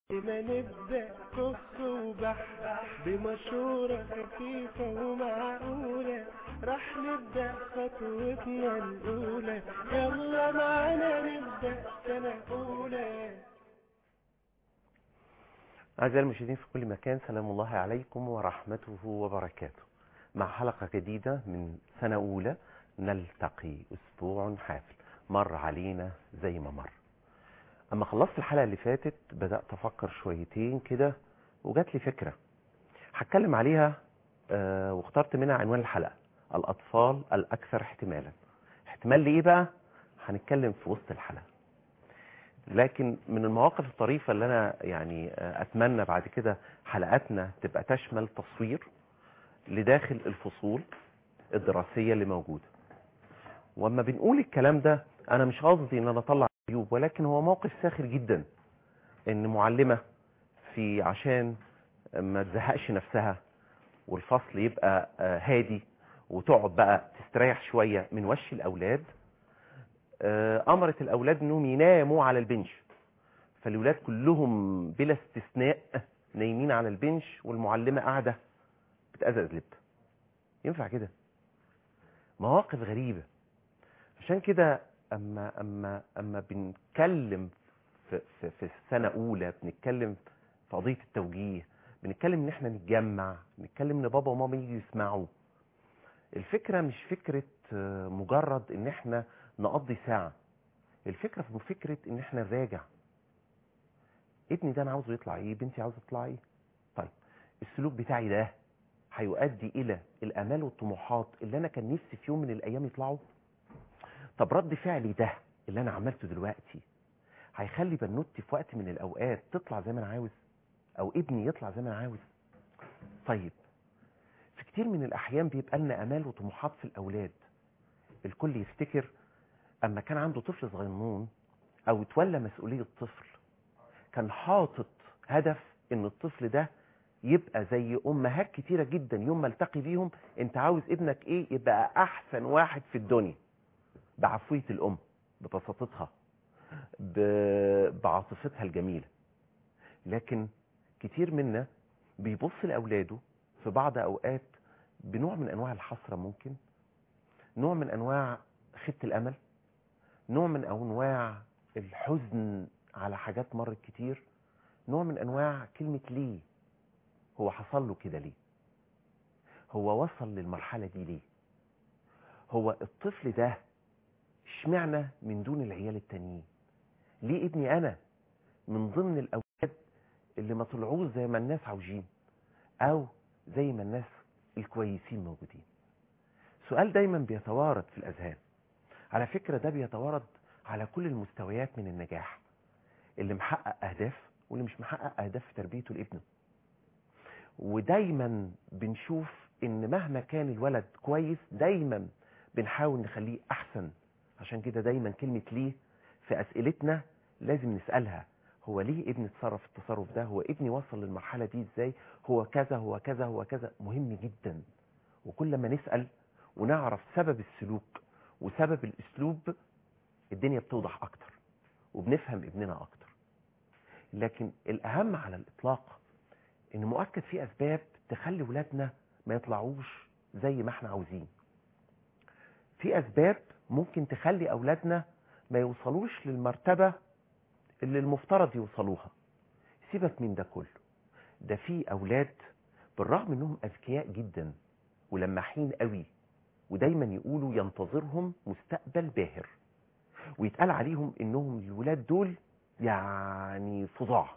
ما نبدأ كف وبح بمشورة خفيفة ومعقولة راح نبدأ خطوتنا الأولى يلا معانا نبدأ سنة أولى أعزائي المشاهدين في كل مكان سلام الله عليكم ورحمته وبركاته مع حلقة جديدة من سنة أولى نلتقي أسبوع حافل مر علينا زي ما مر أما خلصت الحلقة اللي فاتت بدأت أفكر شويتين كده وجات لي فكرة هتكلم عليها آه واخترت منها عنوان الحلقة الأطفال الأكثر احتمالا احتمال لإيه بقى هنتكلم في وسط الحلقة لكن من المواقف الطريفة اللي أنا يعني أتمنى بعد كده حلقاتنا تبقى تشمل تصوير لداخل الفصول الدراسية اللي موجودة وأما بنقول الكلام ده أنا مش قصدي إن أنا أطلع عيوب ولكن هو موقف ساخر جدا إن معلمة في عشان ما تزهقش نفسها والفصل يبقى هادي وتقعد بقى تستريح شوية من وش الأولاد امرت الاولاد انهم يناموا على البنش فالاولاد كلهم بلا استثناء نايمين على البنش والمعلمه قاعده بتأزأز لب ينفع كده مواقف غريبه عشان كده اما اما اما بنتكلم في في في السنه اولى بنتكلم في قضيه التوجيه بنتكلم ان احنا نتجمع بنتكلم ان بابا وماما يجوا يسمعوا الفكره مش فكره مجرد ان احنا نقضي ساعة الفكرة في فكرة ان احنا نراجع ابني ده انا عاوزه يطلع ايه بنتي عاوزه تطلع ايه طيب السلوك بتاعي ده هيؤدي الى الامال والطموحات اللي انا كان نفسي في يوم من الايام يطلعوا طب رد فعلي ده اللي انا عملته دلوقتي هيخلي بنوتي في وقت من الاوقات تطلع زي ما انا عاوز او ابني يطلع زي ما انا عاوز طيب في كتير من الاحيان بيبقى لنا امال وطموحات في الاولاد الكل يفتكر اما كان عنده طفل صغنون او تولى مسؤولية طفل كان حاطط هدف ان الطفل ده يبقى زي امهات كتيرة جدا يوم ما التقي بيهم انت عاوز ابنك ايه يبقى احسن واحد في الدنيا بعفوية الام ببساطتها بعاطفتها الجميلة لكن كتير منا بيبص لاولاده في بعض اوقات بنوع من انواع الحسرة ممكن نوع من انواع خيبة الامل نوع من انواع الحزن على حاجات مرت كتير نوع من انواع كلمة ليه هو حصل له كده ليه هو وصل للمرحلة دي ليه هو الطفل ده اشمعنى من دون العيال التانيين ليه ابني انا من ضمن الاولاد اللي ما طلعوش زي ما الناس عاوزين او زي ما الناس الكويسين موجودين سؤال دايما بيتوارد في الاذهان على فكرة ده بيتوارد على كل المستويات من النجاح اللي محقق أهداف واللي مش محقق أهداف في تربيته لابنه ودايما بنشوف ان مهما كان الولد كويس دايما بنحاول نخليه أحسن عشان كده دايما كلمة ليه في أسئلتنا لازم نسألها هو ليه ابني اتصرف التصرف ده هو ابني وصل للمرحلة دي ازاي هو كذا هو كذا هو كذا مهم جدا وكل ما نسأل ونعرف سبب السلوك وسبب الاسلوب الدنيا بتوضح اكتر وبنفهم ابننا اكتر لكن الاهم على الاطلاق ان مؤكد في اسباب تخلي ولادنا ما يطلعوش زي ما احنا عاوزين في اسباب ممكن تخلي اولادنا ما يوصلوش للمرتبة اللي المفترض يوصلوها سيبك من ده كله ده في اولاد بالرغم انهم اذكياء جدا ولماحين قوي ودايما يقولوا ينتظرهم مستقبل باهر ويتقال عليهم انهم الولاد دول يعني فظاع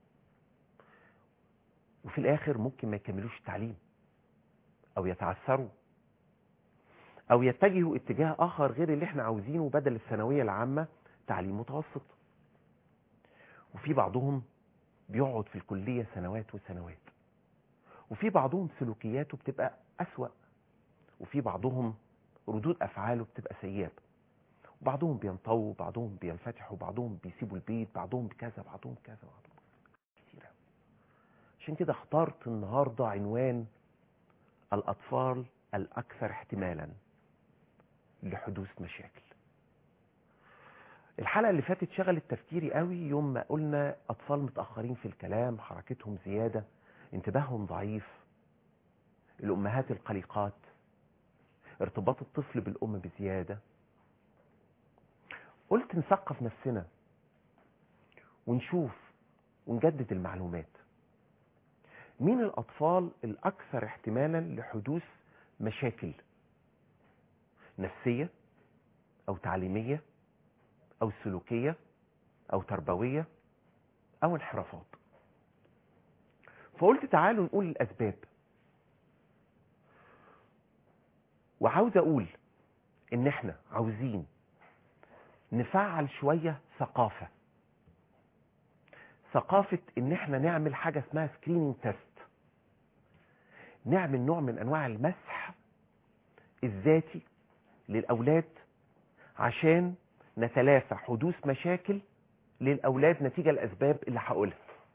وفي الاخر ممكن ما يكملوش التعليم او يتعثروا او يتجهوا اتجاه اخر غير اللي احنا عاوزينه بدل الثانوية العامة تعليم متوسط وفي بعضهم بيقعد في الكلية سنوات وسنوات وفي بعضهم سلوكياته بتبقى أسوأ وفي بعضهم ردود أفعاله بتبقى سيئة وبعضهم بينطووا بعضهم بينفتحوا بعضهم بيسيبوا البيت بعضهم بكذا بعضهم كذا بعضهم كتير عشان كده اخترت النهاردة عنوان الأطفال الأكثر احتمالا لحدوث مشاكل الحلقة اللي فاتت شغلت تفكيري قوي يوم ما قلنا أطفال متأخرين في الكلام حركتهم زيادة انتباههم ضعيف الأمهات القلقات ارتباط الطفل بالأم بزيادة قلت نثقف نفسنا ونشوف ونجدد المعلومات مين الأطفال الأكثر احتمالا لحدوث مشاكل نفسية أو تعليمية أو سلوكية أو تربوية أو انحرافات فقلت تعالوا نقول الأسباب وعاوز أقول إن إحنا عاوزين نفعل شوية ثقافة ثقافة إن إحنا نعمل حاجة اسمها سكرينينج تيست نعمل نوع من أنواع المسح الذاتي للأولاد عشان نتلافى حدوث مشاكل للأولاد نتيجة الأسباب اللي هقولها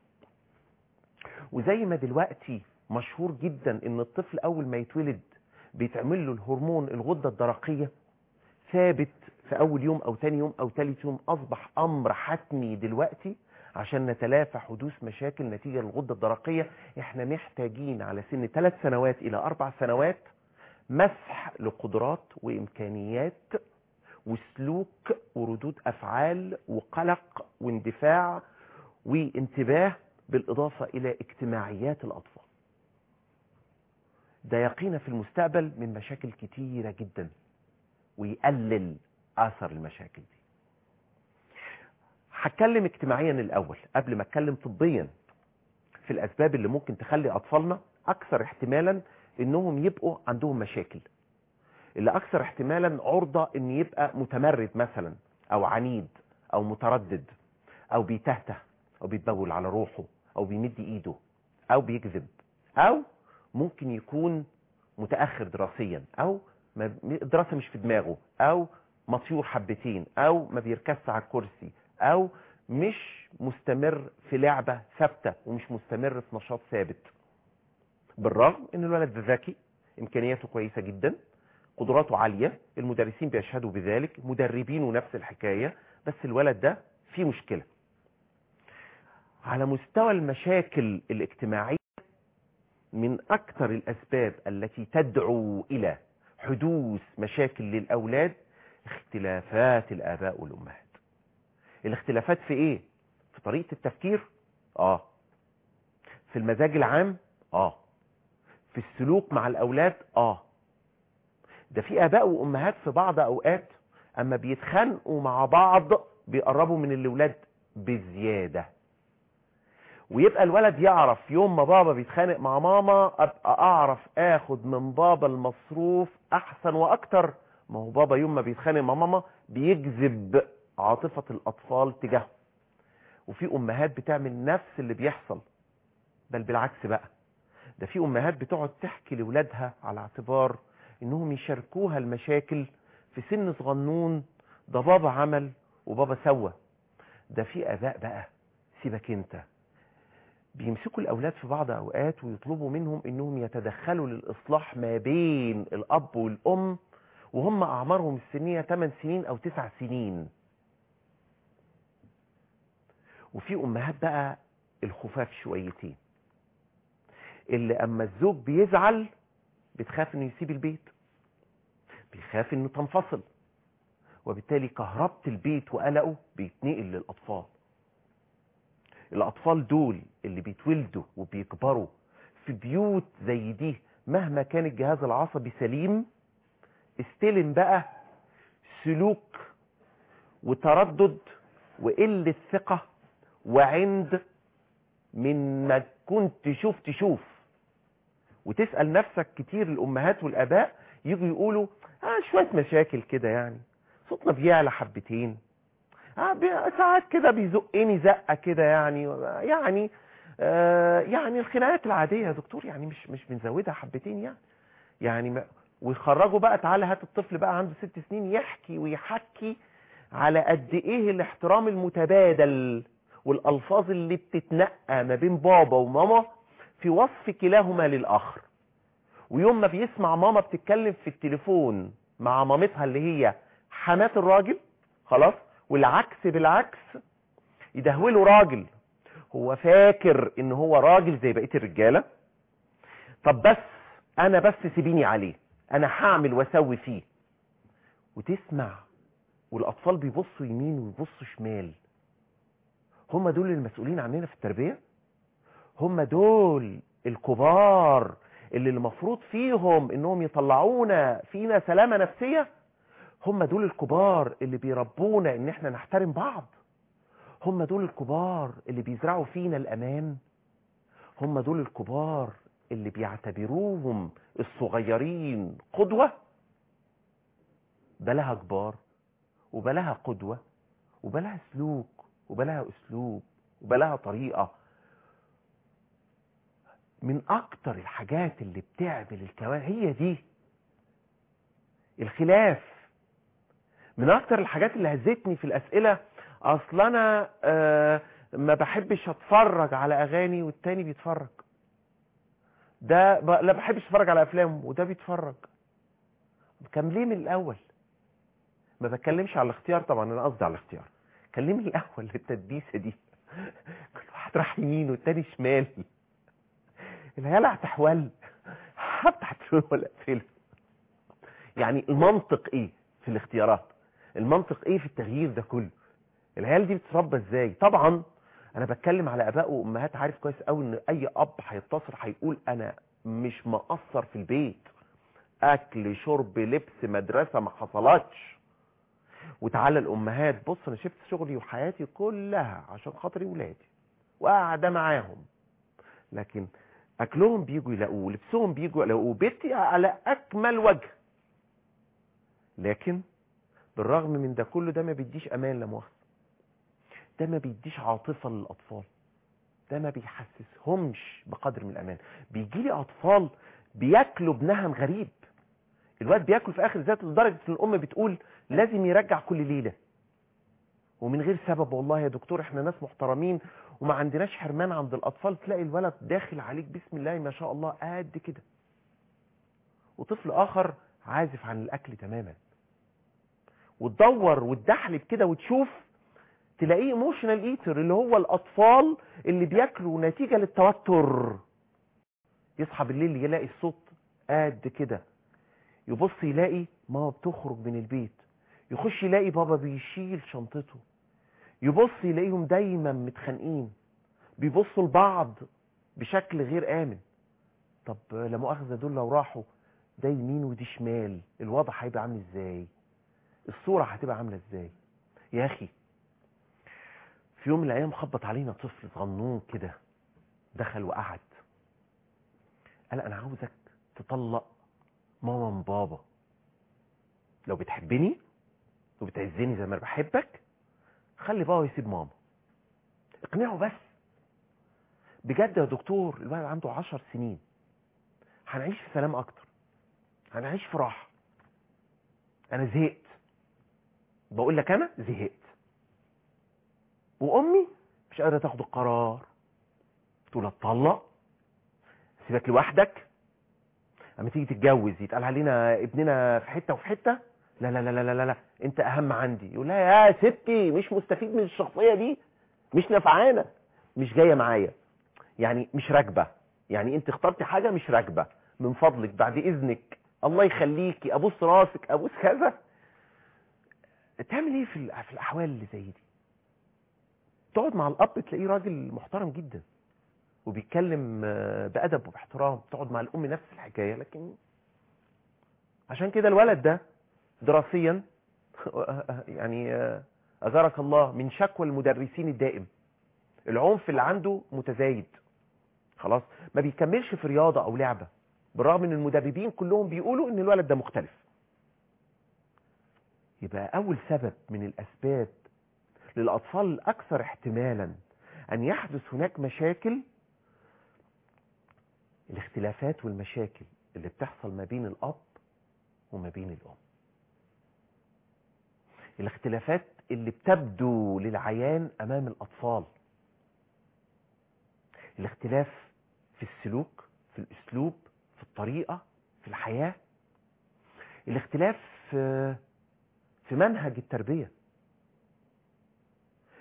وزي ما دلوقتي مشهور جدا ان الطفل اول ما يتولد بيتعمل له الهرمون الغدة الدرقية ثابت في اول يوم او تاني يوم او تالت يوم اصبح امر حتمي دلوقتي عشان نتلافى حدوث مشاكل نتيجة للغدة الدرقية احنا محتاجين على سن ثلاث سنوات الى اربع سنوات مسح لقدرات وامكانيات وسلوك وردود افعال وقلق واندفاع وانتباه بالاضافه الى اجتماعيات الاطفال ده يقينا في المستقبل من مشاكل كتيره جدا ويقلل اثر المشاكل دي هتكلم اجتماعيا الاول قبل ما اتكلم طبيا في الاسباب اللي ممكن تخلي اطفالنا اكثر احتمالا انهم يبقوا عندهم مشاكل اللي اكثر احتمالا عرضة ان يبقى متمرد مثلا او عنيد او متردد او بيتهته او بيتبول على روحه او بيمد ايده او بيكذب او ممكن يكون متاخر دراسيا او ما- الدراسه مش في دماغه او مطيور حبتين او ما بيركزش على الكرسي او مش مستمر في لعبه ثابته ومش مستمر في نشاط ثابت بالرغم ان الولد ده ذكي امكانياته كويسه جدا قدراته عاليه المدرسين بيشهدوا بذلك مدربينه نفس الحكايه بس الولد ده فيه مشكله على مستوى المشاكل الاجتماعيه من اكثر الاسباب التي تدعو الى حدوث مشاكل للاولاد اختلافات الاباء والامهات الاختلافات في ايه في طريقه التفكير اه في المزاج العام اه في السلوك مع الاولاد اه ده في اباء وامهات في بعض اوقات اما بيتخانقوا مع بعض بيقربوا من الاولاد بزياده ويبقى الولد يعرف يوم ما بابا بيتخانق مع ماما ابقى اعرف اخد من بابا المصروف احسن واكتر ما هو بابا يوم ما بيتخانق مع ماما بيجذب عاطفة الاطفال تجاهه وفي امهات بتعمل نفس اللي بيحصل بل بالعكس بقى ده في امهات بتقعد تحكي لاولادها على اعتبار انهم يشاركوها المشاكل في سن صغنون ده بابا عمل وبابا سوى ده في اباء بقى سيبك انت بيمسكوا الاولاد في بعض اوقات ويطلبوا منهم انهم يتدخلوا للاصلاح ما بين الاب والام وهم اعمارهم السنيه 8 سنين او 9 سنين وفي امهات بقى الخفاف شويتين اللي اما الزوج بيزعل بتخاف انه يسيب البيت بيخاف انه تنفصل وبالتالي كهربة البيت وقلقه بيتنقل للاطفال الاطفال دول اللي بيتولدوا وبيكبروا في بيوت زي دي مهما كان الجهاز العصبي سليم استلم بقى سلوك وتردد وقلة ثقة وعند من ما كنت شوف تشوف وتسأل نفسك كتير الأمهات والآباء يجوا يقولوا آه شوية مشاكل كده يعني صوتنا بيعلى حبتين آه بي- ساعات كده بيزقني زقة كده يعني يعني آه يعني الخناقات العادية يا دكتور يعني مش مش بنزودها حبتين يعني يعني ما ويخرجوا بقى تعالى هات الطفل بقى عنده ست سنين يحكي ويحكي على قد ايه الاحترام المتبادل والالفاظ اللي بتتنقى ما بين بابا وماما في وصف كلاهما للاخر ويوم ما بيسمع ماما بتتكلم في التليفون مع مامتها اللي هي حمات الراجل خلاص والعكس بالعكس يدهوله راجل هو فاكر ان هو راجل زي بقيه الرجاله طب بس انا بس سيبيني عليه انا هعمل واسوي فيه وتسمع والاطفال بيبصوا يمين ويبصوا شمال هم دول المسؤولين عننا في التربيه هم دول الكبار اللي المفروض فيهم انهم يطلعونا فينا سلامه نفسيه هم دول الكبار اللي بيربونا ان احنا نحترم بعض هم دول الكبار اللي بيزرعوا فينا الامان هم دول الكبار اللي بيعتبروهم الصغيرين قدوة بلاها كبار وبلاها قدوة وبلاها سلوك وبلاها اسلوب وبلاها طريقة من اكتر الحاجات اللي بتعمل الكوارث هي دي الخلاف من اكتر الحاجات اللي هزتني في الاسئله اصل انا آه ما بحبش اتفرج على اغاني والتاني بيتفرج ده ب... لا بحبش اتفرج على افلام وده بيتفرج كان ليه من الاول ما بتكلمش على الاختيار طبعا انا قصدي على الاختيار كان ليه من الاول التدبيسه دي كل واحد راح يمين والتاني شمال العيال هتحول هفتح التليفون ولا اقفله يعني المنطق ايه في الاختيارات المنطق ايه في التغيير ده كله العيال دي بتتربى ازاي طبعا انا بتكلم على اباء وامهات عارف كويس قوي ان اي اب هيتصل هيقول انا مش مقصر في البيت اكل شرب لبس مدرسه ما حصلتش وتعالى الامهات بص انا شفت شغلي وحياتي كلها عشان خاطري ولادي وقاعده معاهم لكن اكلهم بيجوا يلاقوه لبسهم بيجوا يلاقوه بيتي على اكمل وجه لكن بالرغم من ده كله ده ما بيديش امان لا مؤاخذه ده ما بيديش عاطفه للاطفال ده ما بيحسسهمش بقدر من الامان بيجي لي اطفال بياكلوا بنهم غريب الواد بياكل في اخر ذات لدرجه ان الام بتقول لازم يرجع كل ليله ومن غير سبب والله يا دكتور احنا ناس محترمين وما عندناش حرمان عند الاطفال تلاقي الولد داخل عليك بسم الله ما شاء الله قد كده وطفل اخر عازف عن الاكل تماما وتدور وتدحلب كده وتشوف تلاقيه ايموشنال ايتر اللي هو الاطفال اللي بياكلوا نتيجه للتوتر يصحى بالليل يلاقي الصوت قد كده يبص يلاقي ماما بتخرج من البيت يخش يلاقي بابا بيشيل شنطته يبص يلاقيهم دايما متخانقين بيبصوا لبعض بشكل غير امن طب لا مؤاخذه دول لو راحوا ده يمين ودي شمال الوضع هيبقى عامل ازاي الصوره هتبقى عامله ازاي يا اخي في يوم من الايام خبط علينا طفل صغنون كده دخل وقعد قال انا عاوزك تطلق ماما من بابا لو بتحبني وبتعزني زي ما انا بحبك خلي بابا يسيب ماما اقنعه بس بجد يا دكتور الولد عنده عشر سنين هنعيش في سلام اكتر هنعيش في راحه انا زهقت بقول لك انا زهقت وامي مش قادره تاخد القرار تقول اتطلق سيبك لوحدك اما تيجي تتجوز يتقال علينا ابننا في حته وفي حته لا لا لا لا لا لا انت اهم عندي يقول لها يا ستي مش مستفيد من الشخصيه دي مش نفعانه مش جايه معايا يعني مش راكبه يعني انت اخترتي حاجه مش راكبه من فضلك بعد اذنك الله يخليكي ابوس راسك ابوس كذا تعمل ايه في في الاحوال اللي زي دي تقعد مع الاب تلاقيه راجل محترم جدا وبيتكلم بادب وباحترام تقعد مع الام نفس الحكايه لكن عشان كده الولد ده دراسيا يعني اجرك الله من شكوى المدرسين الدائم العنف اللي عنده متزايد خلاص ما بيكملش في رياضه او لعبه بالرغم ان المدربين كلهم بيقولوا ان الولد ده مختلف يبقى اول سبب من الاسباب للاطفال الاكثر احتمالا ان يحدث هناك مشاكل الاختلافات والمشاكل اللي بتحصل ما بين الاب وما بين الام الاختلافات اللي بتبدو للعيان امام الاطفال الاختلاف في السلوك في الاسلوب في الطريقه في الحياه الاختلاف في في منهج التربيه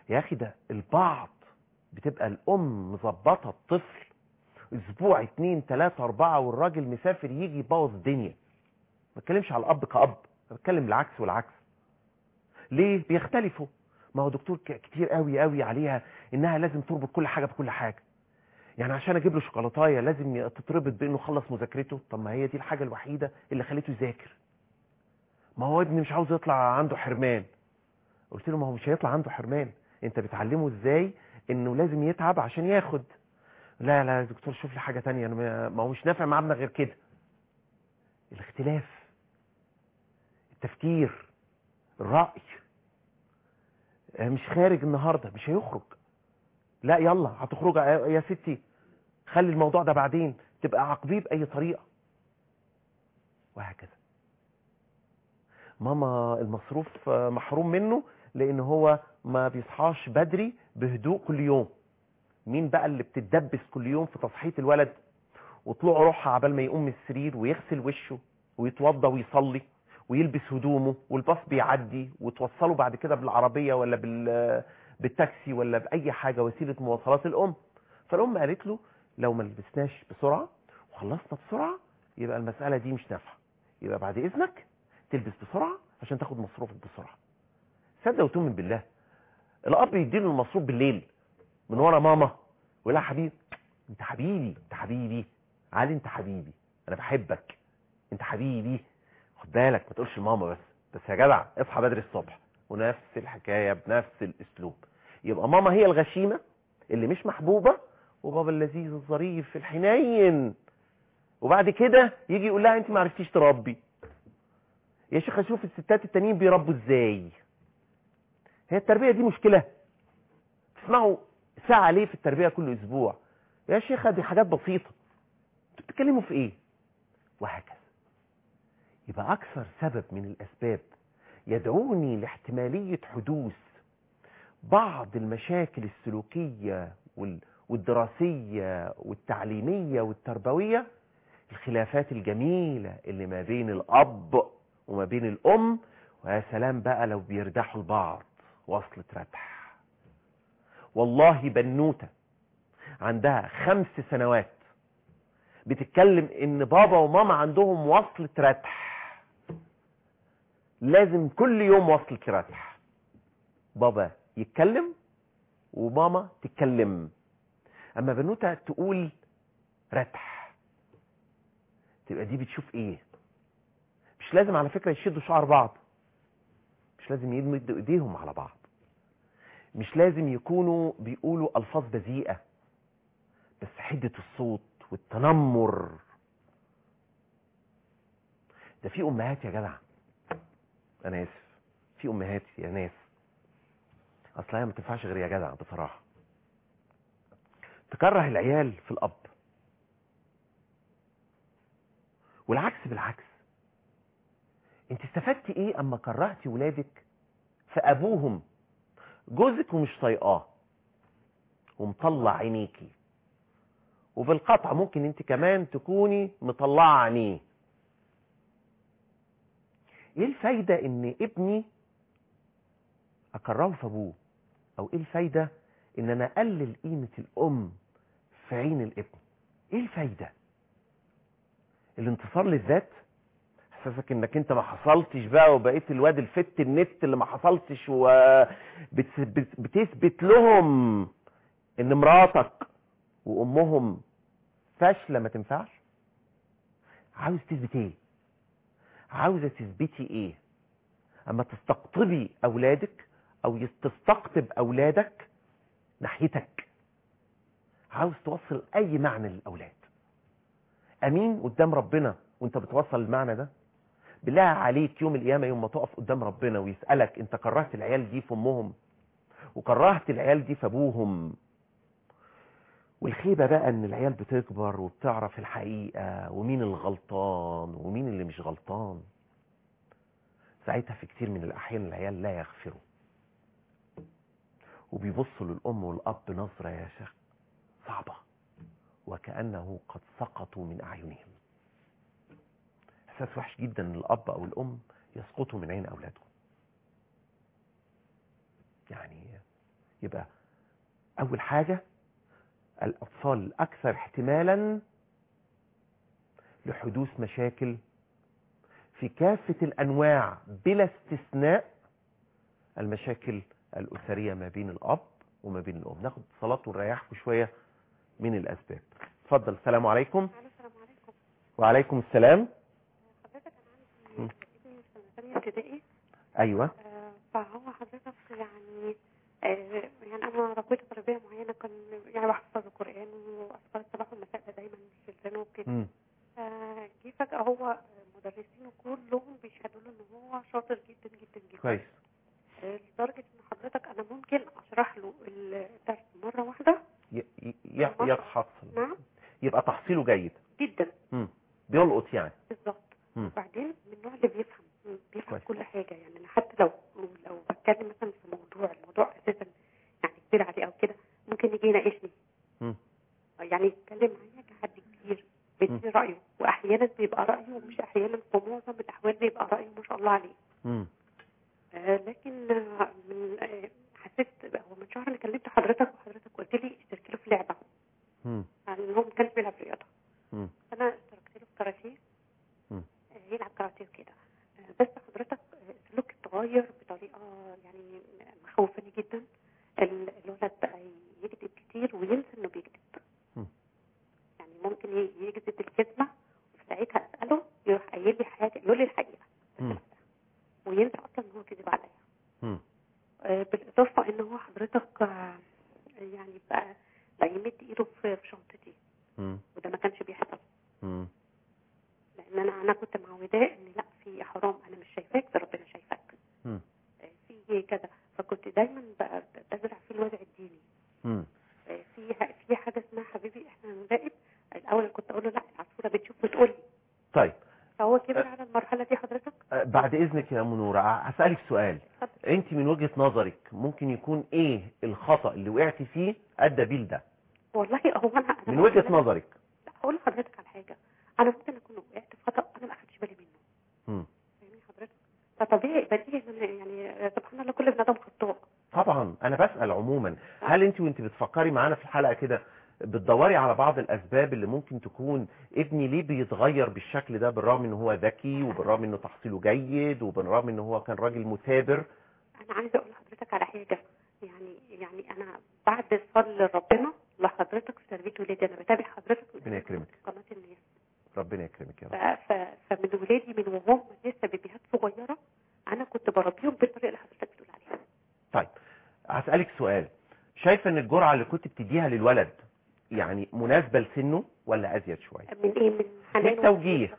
يا اخي ده البعض بتبقى الام مظبطه الطفل اسبوع اتنين تلاتة اربعة والراجل مسافر يجي يبوظ الدنيا ما بتكلمش على الاب كاب أنا بتكلم العكس والعكس ليه بيختلفوا ما هو دكتور ك- كتير قوي قوي عليها انها لازم تربط كل حاجه بكل حاجه يعني عشان اجيب له شوكولاتايه لازم ي- تتربط بانه خلص مذاكرته طب ما هي دي الحاجه الوحيده اللي خليته يذاكر ما هو ابني مش عاوز يطلع عنده حرمان قلت له ما هو مش هيطلع عنده حرمان انت بتعلمه ازاي انه لازم يتعب عشان ياخد لا لا يا دكتور شوف لي حاجه تانية انا ما- ما هو مش نافع معانا غير كده الاختلاف التفكير الرأي آه، مش خارج النهارده مش هيخرج لا يلا هتخرج يا يا ستي خلي الموضوع ده بعدين تبقى عاقبيه باي طريقه وهكذا ماما المصروف آه، محروم منه لان هو ما بيصحاش بدري بهدوء كل يوم مين بقى اللي بتتدبس كل يوم في تصحية الولد وطلوع روحها عبال ما يقوم من السرير ويغسل وشه ويتوضى ويصلي ويلبس هدومه والباص بيعدي وتوصله بعد كده بالعربية ولا بال بالتاكسي ولا بأي حاجة وسيلة مواصلات الأم فالأم قالت له لو ما لبسناش بسرعة وخلصنا بسرعة يبقى المسألة دي مش نافعة يبقى بعد إذنك تلبس بسرعة عشان تاخد مصروفك بسرعة صدق وتؤمن بالله الأب يديله المصروف بالليل من ورا ماما ويقول لها حبيبي انت حبيبي انت حبيبي علي انت حبيبي انا بحبك انت حبيبي خد بالك ما تقولش لماما بس بس يا جدع اصحى بدري الصبح ونفس الحكايه بنفس الاسلوب يبقى ماما هي الغشيمه اللي مش محبوبه وبابا اللذيذ الظريف الحنين وبعد كده يجي يقول لها انت ما عرفتيش تربي يا شيخ اشوف الستات التانيين بيربوا ازاي هي التربيه دي مشكله تسمعوا ساعة ليه في التربية كل أسبوع يا شيخة دي حاجات بسيطة انتوا بتتكلموا في إيه وهكذا يبقى أكثر سبب من الأسباب يدعوني لاحتمالية حدوث بعض المشاكل السلوكية وال- والدراسية والتعليمية والتربوية الخلافات الجميلة اللي ما بين الأب وما بين الأم ويا سلام بقى لو بيردحوا البعض وصلة ردح والله بنوتة عندها خمس سنوات بتتكلم ان بابا وماما عندهم وصلة ردح لازم كل يوم وصلة ردح بابا يتكلم وماما تتكلم اما بنوتة تقول ردح تبقى دي بتشوف ايه مش لازم على فكرة يشدوا شعر بعض مش لازم يمدوا ايديهم على بعض مش لازم يكونوا بيقولوا الفاظ بذيئه بس حده الصوت والتنمر ده في امهات يا جدع انا اسف في امهات يا ناس اصلا هي ما تنفعش غير يا جدع بصراحه تكره العيال في الاب والعكس بالعكس انت استفدتي ايه اما كرهتي ولادك في ابوهم جوزك ومش طايقاه ومطلع عينيكي وبالقطع ممكن انت كمان تكوني مطلعه عينيه ايه الفايده ان ابني اكرهه في ابوه او ايه الفايده ان انا اقلل قيمه الام في عين الابن ايه الفايده الانتصار للذات احساسك انك انت ما حصلتش بقى وبقيت الواد الفت النت اللي ما حصلتش وبتثبت لهم ان مراتك وامهم فاشله ما تنفعش عاوز تثبت ايه عاوزه تثبتي ايه اما تستقطبي اولادك او تستقطب اولادك ناحيتك عاوز توصل اي معنى للاولاد امين قدام ربنا وانت بتوصل المعنى ده بالله عليك يوم القيامه يوم ما تقف قدام ربنا ويسالك انت كرهت العيال دي في امهم وكرهت العيال دي في ابوهم والخيبه بقى ان العيال بتكبر وبتعرف الحقيقه ومين الغلطان ومين اللي مش غلطان ساعتها في كتير من الاحيان العيال لا يغفروا وبيبصوا للام والاب نظره يا شيخ صعبه وكانه قد سقطوا من اعينهم احساس وحش جدا ان الاب او الام يسقطوا من عين اولادهم يعني يبقى اول حاجة الاطفال الاكثر احتمالا لحدوث مشاكل في كافة الانواع بلا استثناء المشاكل الاسرية ما بين الاب وما بين الام ناخد اتصالات ونريحكم شوية من الاسباب اتفضل السلام عليكم الو السلام عليكم وعليكم السلام حضرتك انا عندي ابني في سنه ثانيه ابتدائي ايوه آه، فهو حضرتك يعني آه، يعني انا ربيته تربيه معينه كان يعني بحفظ القران واذكار الصباح والمساء ده دايما بيشدنه وكده مم. فجه فجاه هو مدرسينه كلهم بيشهدوا له ان هو شاطر جدا جدا جدا كويس آه، لدرجه ان حضرتك انا ممكن اشرح له الدرس مره واحده ي- ي- ي- يتحصل نعم يبقى تحصيله جيد جدا مم. بيلقط يعني بالظبط مم. وبعدين من النوع اللي بيفهم بيفهم كويس. كل حاجه يعني انا حتى لو لو بتكلم مثلا في موضوع الموضوع اساسا يعني كبير عليه او كده ممكن يجي يناقشني مم. يعني يتكلم معايا كحد كبير بيدي رايه واحيانا بيبقى رايه ومش احيانا في معظم الاحوال بيبقى رايه ما شاء الله عليه مم. آه لكن آه من آه حسيت هو من شهر اللي كلمت حضرتك وحضرتك قلت لي اشترك له في لعبه مم. يعني هو ما كانش بيلعب رياضه مم. انا اشتركت له في كاراتيه مم. آه، يلعب كاراتيه وكده آه، بس حضرتك آه، سلوك اتغير بطريقه يعني مخوفاني جدا ال- الولد بقى يكذب كتير وينسى انه بيكذب مم. يعني ممكن ي- يكذب الكذبه وفي ساعتها اساله يروح قايل لي حاجه يقول لي الحقيقه مم. وينسى اصلا ان هو كذب عليا مم. آه، بالاضافه ان هو حضرتك آه، يعني بقى بقى يمد ايده في في شنطتي مم. وده ما كانش بيحصل مم. لان انا انا كنت معوداه ان لا في حرام انا مش شايفاك ده ربنا شايفاك مم. آه، في كذا فكنت دايما بقى بزرع فيه الوضع الديني مم. آه، في في حاجه اسمها حبيبي احنا هنراقب الاول كنت اقول له لا العصفوره بتشوف بتقول لي طيب فهو كبر على المرحله دي حضرتك أه، بعد اذنك يا منورة هسألك سؤال اتفضل انت من وجهة نظرك ممكن يكون ايه الخطأ اللي وقعت فيه ادى بيه لده والله هو انا أنا من وجهة نظرك لا هقول لحضرتك على حاجه انا ممكن اكون وقعت في خطا انا ما اخدتش بالي منه مم. فاهمني حضرتك فطبيعي بديهي إن- يعني سبحان الله كل ابن ادم خطاء طبعا انا بسأل عموما هل انت وانت بتفكري معانا في الحلقة كده بتدوري على بعض الاسباب اللي ممكن تكون ابني ليه بيتغير بالشكل ده بالرغم ان هو ذكي وبالرغم انه تحصيله جيد وبالرغم ان هو كان راجل مثابر انا عايزه اقول لحضرتك على حاجه يعني يعني انا بعد فضل ربنا لحضرتك في تربيه ولادي انا بتابع حضرتك من ربنا يكرمك. قناه الناس ربنا يكرمك يا ف... رب ف... فمن ولادي من وهم لسه بيبيهات صغيره انا كنت بربيهم بالطريقه اللي حضرتك بتقول عليها طيب هسألك سؤال شايفه ان الجرعة اللي كنت بتديها للولد يعني مناسبة لسنه ولا ازيد شوية من ايه من حنان من التوجيه.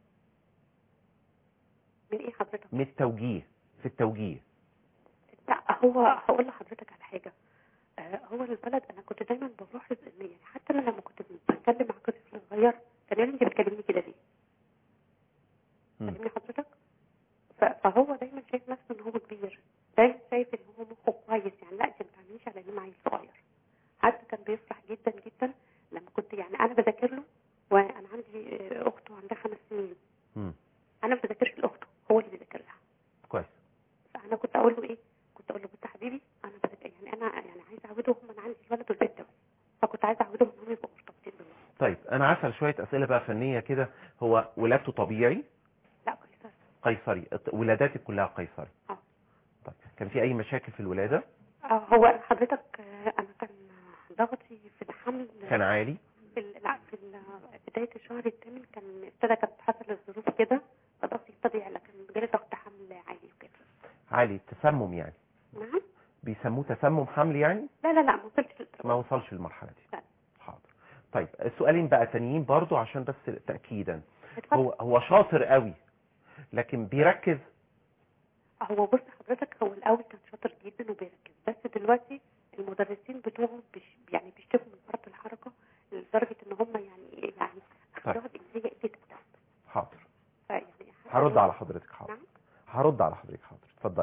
من ايه حضرتك من التوجيه في التوجيه لا هو هقول لحضرتك على حاجه آه، هو البلد انا كنت دايما بلاحظ ان يعني حتى أنا لما كنت بتكلم مع طفل صغير كان يقول لي انت بتكلمني كده ليه؟ مم. فاهمني حضرتك؟ ف- فهو دايما شايف نفسه ان هو كبير دايما شايف ان هو مخه كويس يعني لا انت ما بتعمليش على انه عيل صغير حتى كان بيفرح جدا جدا لما كنت يعني انا بذاكر له وانا عندي آه، اخته عندها خمس سنين مم. انا ما بذاكرش لاخته هو اللي بيذاكر لها كويس فانا كنت اقول له ايه كنت اقول له بص يا حبيبي انا بذاكر يعني انا يعني عايزه اعودهم انا عندي الولد والبنت بس فكنت عايزه اعودهم انهم يبقوا مرتبطين ببعض طيب انا هسأل شوية اسئلة بقى فنية كده هو ولادته طبيعي لا قيصر قيصري الت- ولاداتك كلها قيصري اه طيب كان في اي مشاكل في الولادة آه، هو حضرتك آه، انا كان ضغطي في الحمل كان عالي في ال- لا في ال- بدايه الشهر الثامن كان ابتدى كانت حصل الظروف كده فضغطي ابتدى يعلى كان جالي ضغط حمل عالي وكده عالي تسمم يعني نعم بيسموه تسمم حمل يعني لا لا لا ما وصلتش ما للدرجة. وصلش للمرحلة دي لا. حاضر طيب سؤالين بقى تانيين برضو عشان بس تأكيدا اتفضل. هو هو شاطر قوي لكن بيركز هو بص حضرتك هو الاول كان شاطر جدا وبيركز بس دلوقتي المدرسين بتوعه بيش يعني بيشتكوا من فرط الحركه لدرجه ان هم يعني يعني اختراع الانجليزيه قله ادب حاضر فيعني هرد على حضرتك حاضر نعم هرد على حضرتك حاضر اتفضلي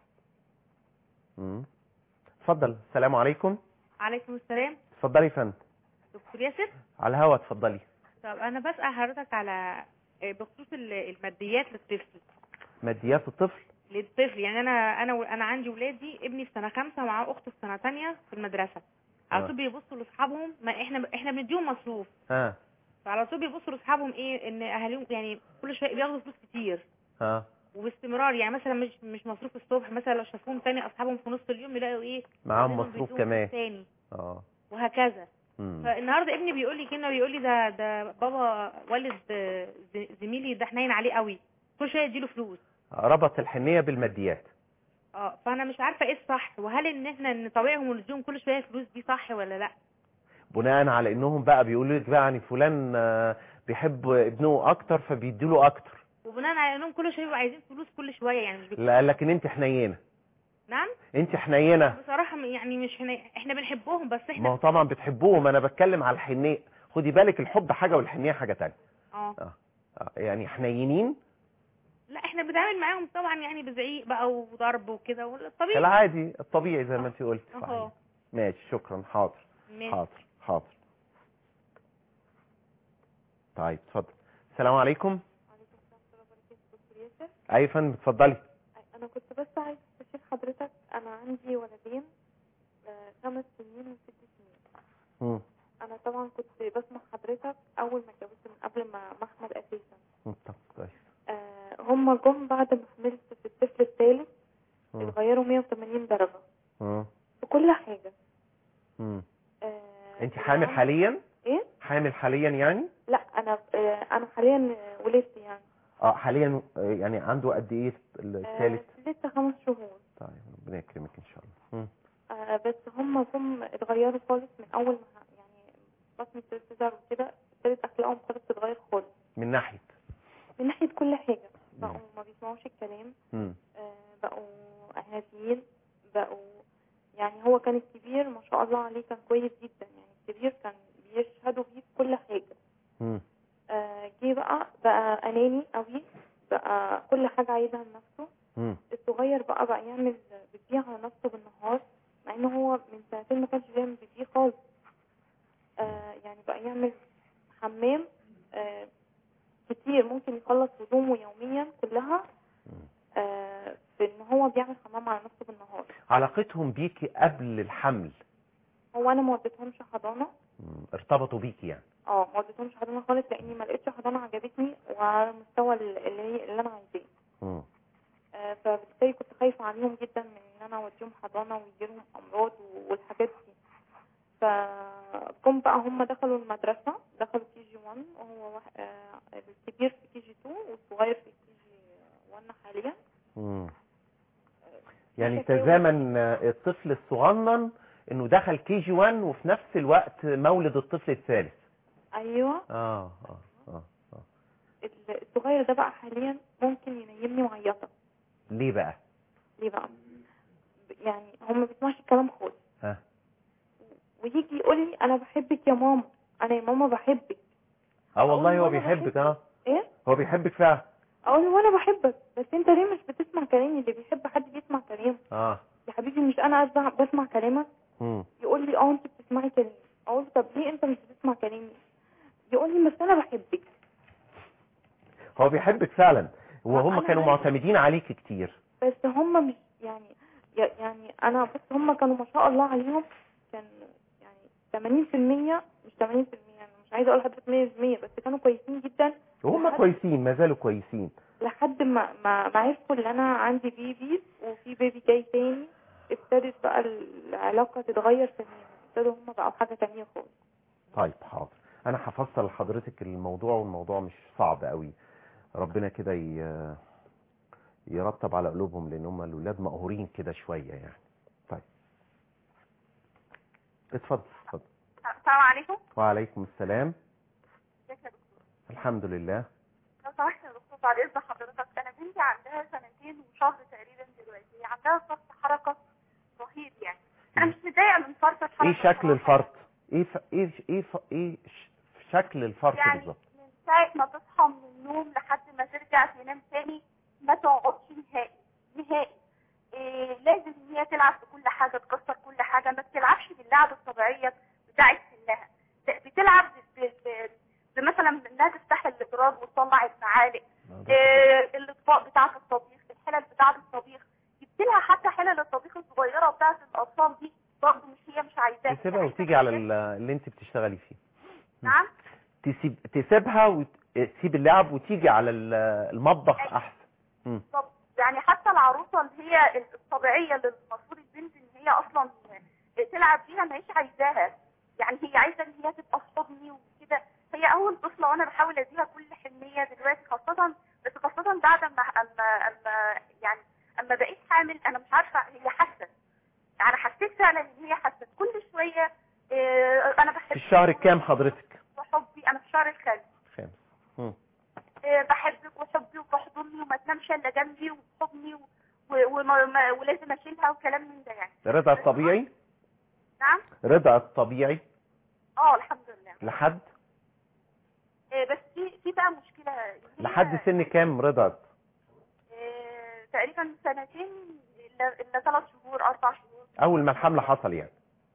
امم اتفضل السلام عليكم عليكم السلام اتفضلي يا فندم دكتور ياسر على الهوا اتفضلي طب انا بسأل حضرتك على آه، بخصوص ال- الماديات للطفل ماديات الطفل للطفل يعني انا انا انا عندي ولادي ابني في سنه خمسة ومعاه اخته في سنه تانية في المدرسه على آه. طول بيبصوا لاصحابهم ما احنا احنا بنديهم مصروف ها فعلى طول بيبصوا لاصحابهم ايه ان اهاليهم يعني كل شويه بياخدوا فلوس كتير ها وباستمرار يعني مثلا مش مش مصروف الصبح مثلا لو شافوهم تاني اصحابهم في نص اليوم يلاقوا ايه معاهم والدهم مصروف بيدوهم كمان. فلوس تاني اه وهكذا مم. فالنهارده ابني بيقول لي كلمه بيقول لي ده ده بابا والد آه، ز- زميلي ده حنين عليه قوي كل شويه يديله فلوس ربط الحنيه بالماديات اه فانا مش عارفه ايه الصح وهل ان احنا نطوعهم ونديهم كل شويه فلوس دي صح ولا لا بناء على انهم بقى بيقولوا لك بقى يعني فلان آه، بيحب ابنه اكتر فبيديله اكتر وبناء على انهم كل شويه بيبقوا عايزين فلوس كل شويه يعني مش بيكون لا لكن انت حنينه نعم انت حنينه بصراحه يعني مش هن... احنا بنحبهم بس ما احنا هو طبعا بتحبوهم انا بتكلم على الحنيه خدي بالك الحب حاجه والحنيه حاجه تانية اه اه آه، يعني حنينين لا احنا بنتعامل معاهم طبعا يعني بزعيق بقى وضرب وكده والطبيعي كالعادي الطبيعي زي ما انت قلت اهو صحيح ماشي شكرا حاضر ماشي حاضر حاضر طيب اتفضل السلام عليكم اي يا فندم اتفضلي انا كنت بس عايز استشير حضرتك انا عندي ولدين آه، خمس سنين وست سنين مم. انا طبعا كنت بسمع حضرتك اول ما اتجوزت من قبل ما ما احمل اساسا مم، طب كويس آه، هم جم بعد ما حملت في الطفل الثالث مم. اتغيروا 180 درجه مم. في كل حاجه مم. آه، انت حامل يعني- حاليا ايه حامل حاليا يعني لا انا آه، انا حاليا آه، ولدت يعني اه حاليا آه، يعني عنده قد ايه آه، الثالث لسه خمس شهور طيب ربنا يكرمك ان شاء الله مم. آه، بس هم جم اتغيروا خالص من اول ما ه- يعني بطني ابتدت تظهر وكده ابتدت اخلاقهم خالص تتغير خالص من ناحيه من ناحيه كل حاجه بقوا مم. ما بيسمعوش الكلام مم. آه، بقوا هاديين بقوا يعني هو كان الكبير ما شاء الله عليه كان كويس جدا يعني الكبير كان بيشهدوا بيه في كل حاجه مم. آه، جه بقى بقى اناني قوي بقى كل حاجه عايزها لنفسه مم. الصغير بقى بقى يعمل بيبيع على نفسه بالنهار مع ان هو من سنتين ما كانش بيعمل بيبيع خالص آه يعني بقى يعمل حمام آه كتير ممكن يخلص هدومه يوميا كلها آه في ان هو بيعمل حمام على نفسه بالنهار علاقتهم بيكي قبل الحمل هو انا ما وديتهمش حضانه مم. ارتبطوا بيكي يعني اه ما وديتهمش حضانه خالص لاني ما لقيتش حضانه عجبتني وعلى المستوى اللي هي اللي انا عايزاه مم. آه، فبالتالي كنت خايفة عليهم جدا من ان انا اوديهم حضانة ويجيلهم امراض والحاجات دي فجم بقى هم دخلوا المدرسة دخلوا كي جي 1 وهو واحد- آه، الكبير في كي جي 2 والصغير في كي جي 1 حاليا مم. يعني شكاوي. تزامن آه، الطفل الصغنن انه دخل كي جي 1 وفي نفس الوقت مولد الطفل الثالث ايوه اه اه اه اه الصغير ده بقى حاليا ممكن ينيمني معيطة ليه بقى ليه بقى يعني هو ما بيسمعش الكلام خالص ها ويجي يقول لي انا بحبك يا ماما انا يا ماما بحبك اه والله أقول هو له أنا بيحبك بحبك. اه ايه هو بيحبك فعلا اقول له وانا بحبك بس انت ليه مش بتسمع كلامي اللي بيحب حد بيسمع كلامه اه يا حبيبي مش انا أسمع بسمع كلامك مم. يقول لي اه انت بتسمعي كلامي اقول له طب ليه انت مش بتسمع كلامي يقول لي بس انا بحبك هو بيحبك فعلا وهم أنا كانوا عايزة- معتمدين عليك كتير بس هم مش يعني ي- يعني انا بس هم كانوا ما شاء الله عليهم كان يعني 80% مش 80% يعني مش عايزه اقول لحضرتك 100% بس كانوا كويسين جدا وهم لحد- كويسين ما زالوا كويسين لحد ما ما ما عرفوا ان انا عندي بيبي وفي بيبي جاي تاني ابتدت بقى العلاقه تتغير تماما ابتدوا هم بقوا حاجه تانية خالص طيب حاضر انا هفصل لحضرتك الموضوع والموضوع مش صعب قوي ربنا كده ي- يرتب على قلوبهم لان هم الاولاد مقهورين كده شويه يعني طيب اتفضل اتفضل السلام عليكم وعليكم السلام ازيك يا دكتور الحمد لله لو سمحت يا دكتور بعد اذن حضرتك انا بنتي عندها سنتين وشهر تقريبا دلوقتي هي عندها فرط حركه رهيب يعني انا مش متضايقه من فرط الحركه ايه شكل بصراحة. الفرط ايه ف... ايه ايه ف... ايه ش... شكل الفرط يعني بالظبط من ساعه ما تصحى من النوم لحد ما ترجع تنام تاني ما تقعدش نهائي نهائي إيه لازم ان هي تلعب بكل حاجه تكسر كل حاجه ما بتلعبش باللعب الطبيعيه بتاعت سنها ب- بتلعب ب- ب- بمثلا انها تفتح الابراج وتطلع المعالق إيه الاطباق بتاعه الطبيخ الحلل بتاعه الطبيخ جبت لها حتى حلل الطبيخ الصغيره بتاعه الاطفال دي برضه مش هي مش عايزاها تسيبها وتيجي على ال- اللي انت بتشتغلي فيه نعم تسيب تسيبها وتسيب اللعب وتيجي على ال- المطبخ احسن مم. طب يعني حتى العروسه اللي هي الطبيعيه اللي المفروض البنت ان هي اصلا تلعب بيها ما هيش عايزاها يعني هي عايزه ان هي تبقى في حضني وكده هي اول طفله وانا بحاول اديها كل حنيه دلوقتي خاصه بس خاصه بعد اما اما اما يعني اما بقيت حامل انا مش عارفه هي حست يعني حسيت فعلا ان هي حست كل شويه آه، انا بحب في الشهر الكام حضرتك وحبي انا في الشهر الخامس خامس مم. آه، بحبك وحبي وتحضني وما تنامش الا جنبي وتحضني و... و... وما... ما... ولازم اشيلها وكلام من ده يعني رضا الطبيعي نعم رضا الطبيعي اه الحمد لله لحد آه، بس في في بقى مشكله إن هي، لحد سن كام رضا آه، تقريبا سنتين الا الا ثلاث شهور اربع شهور اول ما الحمل حصل يعني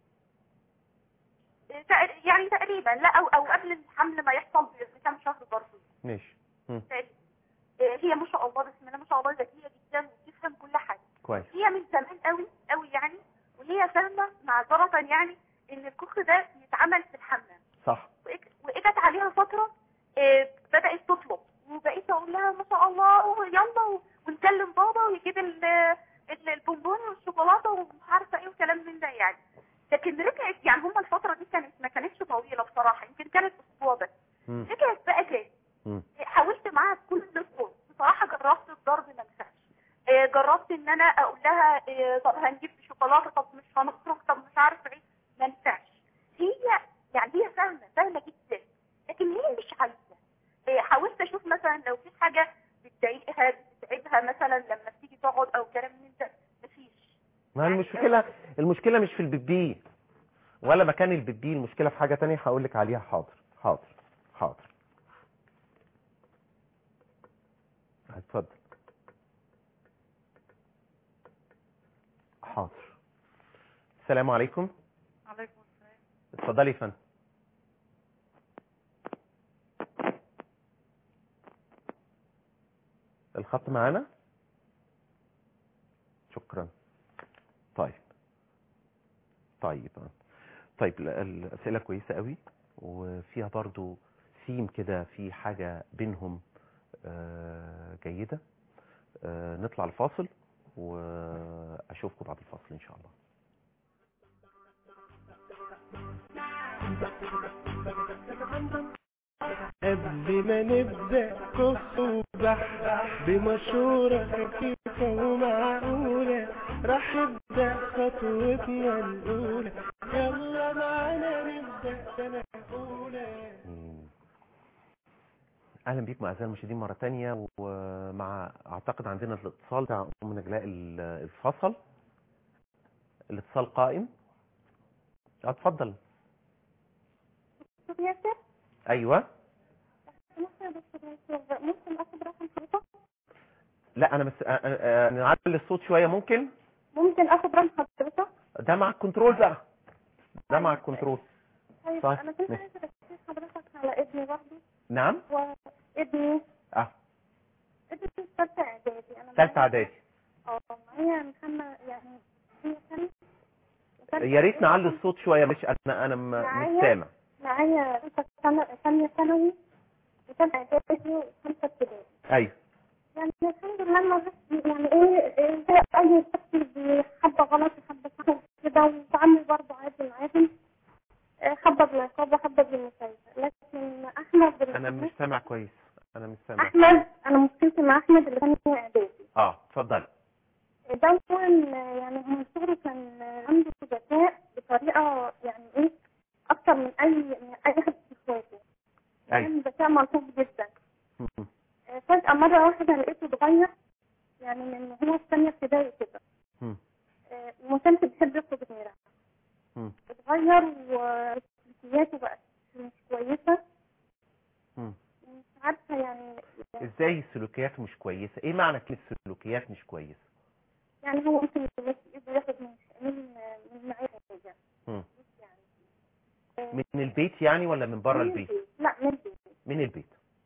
آه، تق- يعني تقريبا لا او او قبل الحمل ما يحصل بكام شهر برضه ماشي مم. تقريبا. آه، هي ما شاء الله بسم الله ما شاء الله ذكيه جدا وبتفهم كل حاجه كويس هي من زمان قوي قوي يعني وهي فاهمه معذره يعني ان الكخ ده بيتعمل في الحمام صح وإج- واجت عليها فتره آه، بدات تطلب وبقيت اقول لها ما شاء الله يلا و- ونكلم بابا ويجيب ال- ال- البونبون والشوكولاته ومش عارفه ايه وكلام من ده يعني لكن رجعت يعني هما الفتره دي كانت ما كانتش طويله بصراحه يمكن كانت اسبوع بس مم. رجعت بقى تاني مم. حاولت معاها بكل الطرق بصراحه جربت الضرب ما نفعش آه، جربت ان انا اقول لها آه، طب هنجيب شوكولاته طب مش هنخرج طب مش عارفه ايه ما نفعش هي يعني هي فاهمه فاهمه جدا لكن هي مش عايزه آه، حاولت اشوف مثلا لو في حاجه بتضايقها بتتعبها مثلا لما بتيجي تقعد او كلام من ده مفيش ما المشكلة المشكلة مش في البيبي ولا مكان البيبي المشكلة في حاجة تانية هقول لك عليها حاضر حاضر حاضر اتفضل حاضر السلام عليكم عليكم السلام اتفضلي يا فندم الخط معانا شكرا طيب طيب طيب لا، الأسئلة كويسة قوي وفيها برضو سيم كده في حاجة بينهم آه، جيدة آه، نطلع الفاصل وأشوفكم بعد الفاصل إن شاء الله قبل ما نبدأ كف وبح بمشورة خفيفة ومعقولة راح نبدأ خطوتنا الأولى يلا معانا نبدأ سنة أولى مم. اهلا بيكم اعزائي المشاهدين مره تانية ومع اعتقد عندنا الاتصال بتاع ام نجلاء ال- الفصل الاتصال قائم اه، اتفضل دكتور ياسر ايوه ممكن يا دكتور ياسر ممكن اخد رقم حضرتك لا انا بس آه، آه، آه، نعلي الصوت شويه ممكن ممكن اخد رقم حضرتك ده مع الكنترول بقى ده مع الكنترول طيب طيب، انا كنت ماشي. عايزه اشوف حضرتك على ابني برضه نعم وابني اه ابني في ثالثه اعدادي انا ثالثه اعدادي اه هي محمد يعني هي سنه وثالثة يا ريت إعدادي. نعلي الصوت شويه مش انا انا م- مش معايا؟ سامع معايا ثالثه سنه ثانيه ثانوي وثالثه اعدادي وخمسه ابتدائي ايوه يعني الحمد لله ما بس يعني ايه إيه زي اي طفل حبه غلط وحبه صح كده وتعامل برضه عادي معاهم إيه حبه بالعقاب وحبه بالمسايسه لكن احمد انا مش سامع كويس انا مش سامع احمد انا مشكلتي مع احمد اللي كان في اعدادي اه اتفضل ده كان يعني من صغره كان عنده ذكاء بطريقه يعني ايه اكتر من اي من اي حد في اخواته ايوه كان ذكاء ملحوظ جدا م- آه، فجأة مرة واحدة لقيته اتغير يعني من هو في ثانية ابتدائي كده م- آه، وما كانش بيحب يخرج الميراث م- اتغير وسلوكياته بقت مش كويسة م. مش عارفة يعني ازاي السلوكيات مش كويسه ايه معنى كلمه السلوكيات مش كويسه يعني هو ممكن يمسك ايده ياخد من من من معايا حاجة م. يعني آه، من البيت يعني ولا من بره من البيت لا من البيت من البيت اه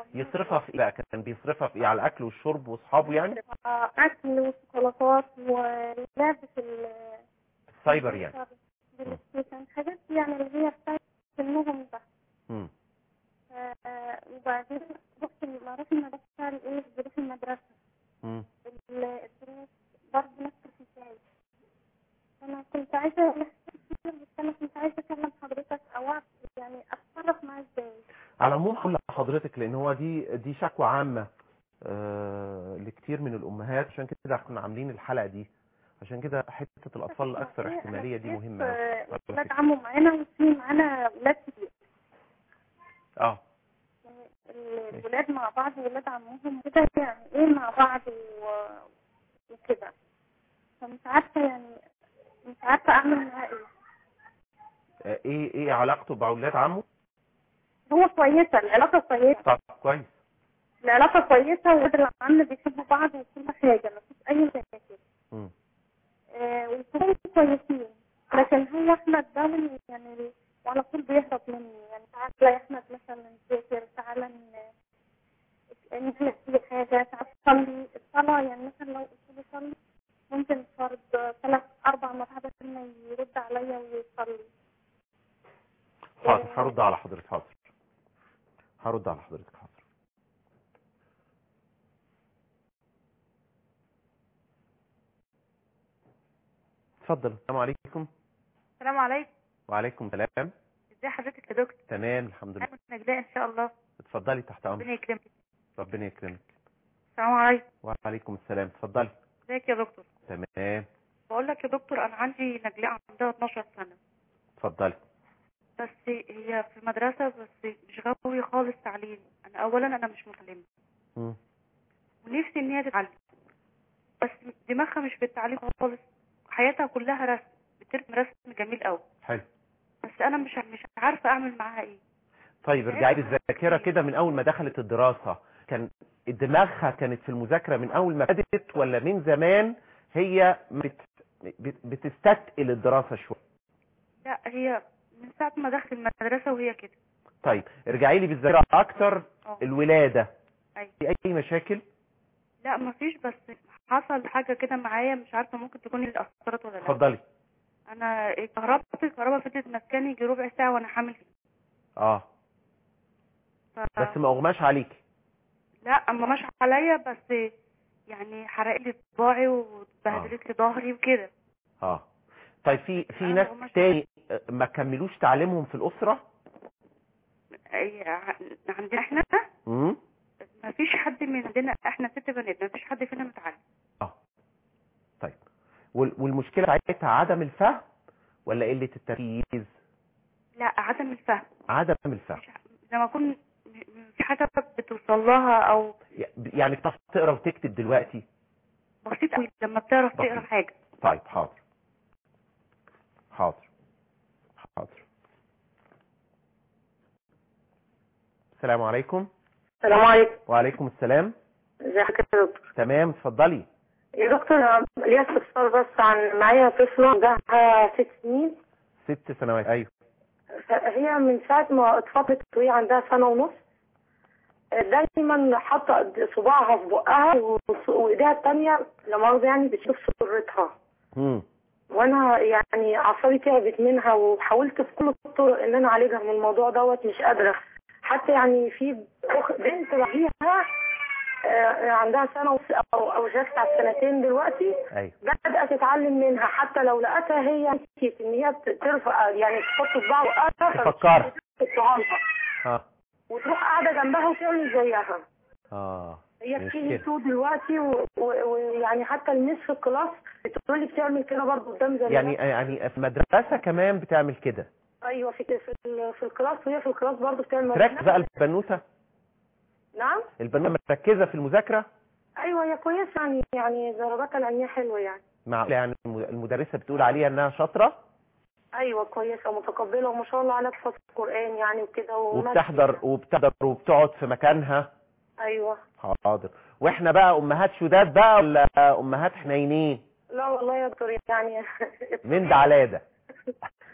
يصرفها في ايه بقى كان بيصرفها في ايه على الاكل والشرب واصحابه يعني آه، اكل وشوكولاتات ولعب في ال السايبر يعني بلاي ستيشن حاجات يعني اللي هي بتاعت سنهم ده مم. آه، وبعدين رحت ما رحت المدرسة بتاع الايه بروح المدرسة مم. ال- الدروس برضه نفس الحكاية أنا كنت عايزة بس أنا كنت عايزة أكلم حضرتك أو أعرف يعني أتصرف معاه إزاي على العموم هقول لحضرتك لان هو دي دي شكوى عامه آه لكتير من الامهات عشان كده كنا عاملين الحلقه دي عشان كده حته الاطفال الاكثر إيه، احتماليه دي أنا مهمه جبت، أوي. آه، ولاد عمه معانا وفي معانا ولاد كتير اه يعني ال- الولاد مع بعض ولاد عمهم كده يعني ايه مع بعض و- وكده فمش عارفة يعني مش عارفة أعمل معاه ايه آه، ايه ايه علاقته باولاد عمه هو كويسة العلاقة كويسة طب كويس العلاقة كويسة وولاد العم بيحبوا بعض وكل حاجة مفيش أي مشاكل مم. آه، وكلهم كويسين لكن هو احمد ده يعني وعلى طول بيهرب مني يعني تعالى يا احمد مثلا نذاكر تعالى ن- نعمل اي حاجه تعالى تصلي الصلاه يعني مثلا لو قلت له صلي ممكن فرض ثلاث اربع مرات بس ما يرد عليا ويصلي حاضر هرد على حضرتك حاضر هرد على حضرتك حاضر اتفضل السلام عليكم السلام عليكم وعليكم السلام ازي حضرتك يا دكتور تمام الحمد لله انا نجلاء ان شاء الله اتفضلي تحت امرك ربنا يكرمك ربنا يكرمك السلام عليكم وعليكم السلام اتفضلي ازيك يا دكتور تمام بقول لك يا دكتور انا عندي نجلاء عندها 12 سنه اتفضلي بس هي في المدرسه بس مش غاويه خالص تعليم انا اولا انا مش متعلمه مم. ونفسي ان هي تتعلم بس دماغها مش في التعليم خالص حياتها كلها رسم بترسم رسم جميل قوي حلو بس انا مش مش عارفه اعمل معاها ايه طيب ارجعي بالذاكره كده من اول ما دخلت الدراسه كان دماغها كانت في المذاكره من اول ما بدات ولا من زمان هي بت... بت- بتستثقل الدراسه شويه لا هي من ساعه ما دخلت المدرسه وهي كده طيب ارجعي لي بالذاكره اكتر اه الولاده أيوة. في اي مشاكل لا مفيش بس حصل حاجه كده معايا مش عارفه ممكن تكون اللي اثرت ولا لا اتفضلي انا كهربت الكهرباء فضلت ماسكاني يجي ربع ساعه وانا حامل اه ف... بس ما اغماش عليكي لا اما مش عليا بس يعني حرق لي صباعي وبهدلت لي ظهري وكده اه طيب في في أنا ناس أغماش تاني آه، ما كملوش تعليمهم في الاسره أي- ع- عندنا احنا امم ما فيش حد من عندنا احنا ست بنات ما فيش حد فينا متعلم اه طيب وال- والمشكله بتاعتها عدم الفهم ولا قله التركيز لا عدم الفهم عدم الفهم مش ع- لما اكون م- م- في حاجه بتوصل لها او يعني بتعرف تقرا وتكتب دلوقتي بسيط قوي لما بتعرف بسيط. تقرا حاجه طيب حاضر حاضر حاضر السلام عليكم السلام عليكم وعليكم السلام ازي حضرتك يا دكتور تمام اتفضلي يا دكتور أنا ليا استفسار بس عن معايا طفلة عندها ست سنين ست سنوات ايوه هي من ساعة ما اتفضلت وهي عندها سنة ونص دايما حاطة صباعها في بقها وص- وايديها التانية لا مؤاخذة يعني بتشوف سرتها امم وانا يعني اعصابي تعبت منها وحاولت في كل الطرق ان انا اعالجها من الموضوع دوت مش قادرة حتى يعني في أخ- بنت بحيها آه، عندها سنة ونص او او جت على السنتين دلوقتي ايوه بدأت تتعلم منها حتى لو لقيتها هي نسيت ان هي ت- ترفع يعني تحط صباع وقتها تفكرها. تفكرها اه وتروح قاعدة جنبها وتعمل زيها اه هي مش في كده. تو دلوقتي و- و- ويعني حتى المس في الكلاس بتقول لي بتعمل كده برضه قدام زميلها يعني يعني في المدرسه كمان بتعمل كده ايوه في في, ال- في الكلاس وهي في الكلاس برضه بتعمل تركز بقى البنوته نعم البنوته مركزه في المذاكره ايوه هي كويسه يعني يعني درجاتها العلميه حلوه يعني مع يعني المدرسه بتقول عليها انها شاطره ايوه كويسه ومتقبله وما شاء الله عليها تحفظ القران يعني وكده وماشية وبتحضر يعني. وبتحضر وبتقعد في مكانها ايوه حاضر واحنا بقى امهات شداد بقى ولا امهات حنينين لا والله يا دكتور يعني من ده على ده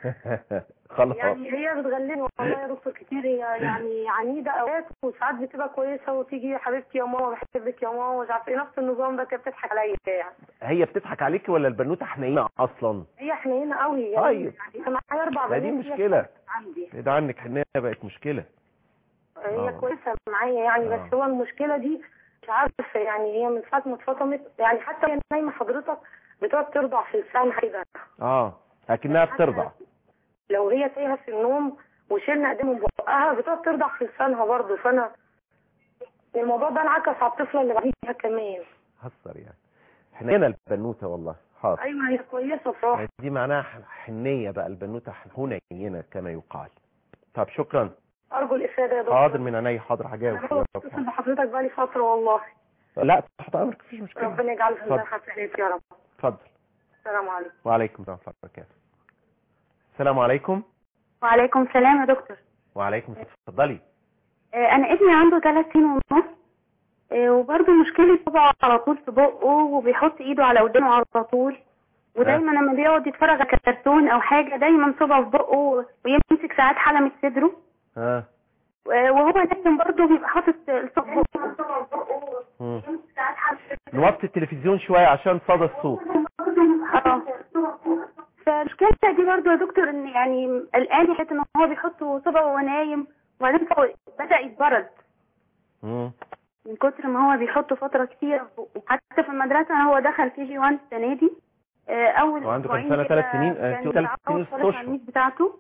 خلاص يعني هي بتغلبني والله يا دكتور كتير هي يعني عنيدة اوقات وساعات بتبقى كويسة وتيجي يا حبيبتي يا ماما بحبك يا ماما مش عارفة ايه نفس النظام ده كانت بتضحك عليا يعني هي بتضحك عليك ولا البنوته حنينه اصلا هي حنينة قوي يعني طيب. يعني انا معايا اربع ما دي بنات هي مشكله عندي ده عنك حنيه بقت مشكله هي آه. كويسة معايا يعني آه. بس هو المشكلة دي مش عارفة يعني هي من ساعة ما اتفطمت يعني حتى هي نايمة حضرتك بتقعد ترضع في لسانها كده اه اكنها بترضع لو هي تايهة في النوم وشلنا ايديها من بقها بتقعد ترضع في لسانها برضه فانا الموضوع ده انعكس على الطفلة اللي بعديها كمان هزر يعني حنينه البنوته والله حاضر ايوه هي كويسة بصراحة دي معناها ح- حنيه بقى البنوته حنينه كما يقال طب شكرا ارجو الافادة يا دكتور حاضر من عيني حاضر هجاوب انا بحاول اتصل بحضرتك بقالي فترة والله لا تحت امرك مفيش مشكله ربنا يجعل في اتفضل. ميزان حسنات يا رب اتفضل السلام عليكم وعليكم السلام ورحمه الله وبركاته السلام عليكم وعليكم السلام يا دكتور وعليكم السلام اتفضلي آه، انا ابني عنده ثلاث سنين ونص آه، وبرضه مشكلة طبعا على طول في بقه وبيحط ايده على ودانه على طول ودايما لما بيقعد يتفرج على كرتون او حاجة دايما صبع في بقه ويمسك ساعات حلمة صدره ها آه، وهو نايم برضه بيبقى حاطط الصبع في بقه مم. نوطي التلفزيون شويه عشان صدى الصوت اه فالمشكلة دي برضه يا دكتور ان يعني قلقان حته ان هو بيحط صبعه وهو نايم وبعدين هو بدأ يتبرد مم. من كتر ما هو بيحطه فترة كتير وحتى في المدرسة هو دخل كي جي 1 السنة دي آه، أول وعنده كام أسبوعين سنة؟ كده ثلاث سنين؟ آه، كان ثلاث سنين متعود وست خالص على أشهر. الميس بتاعته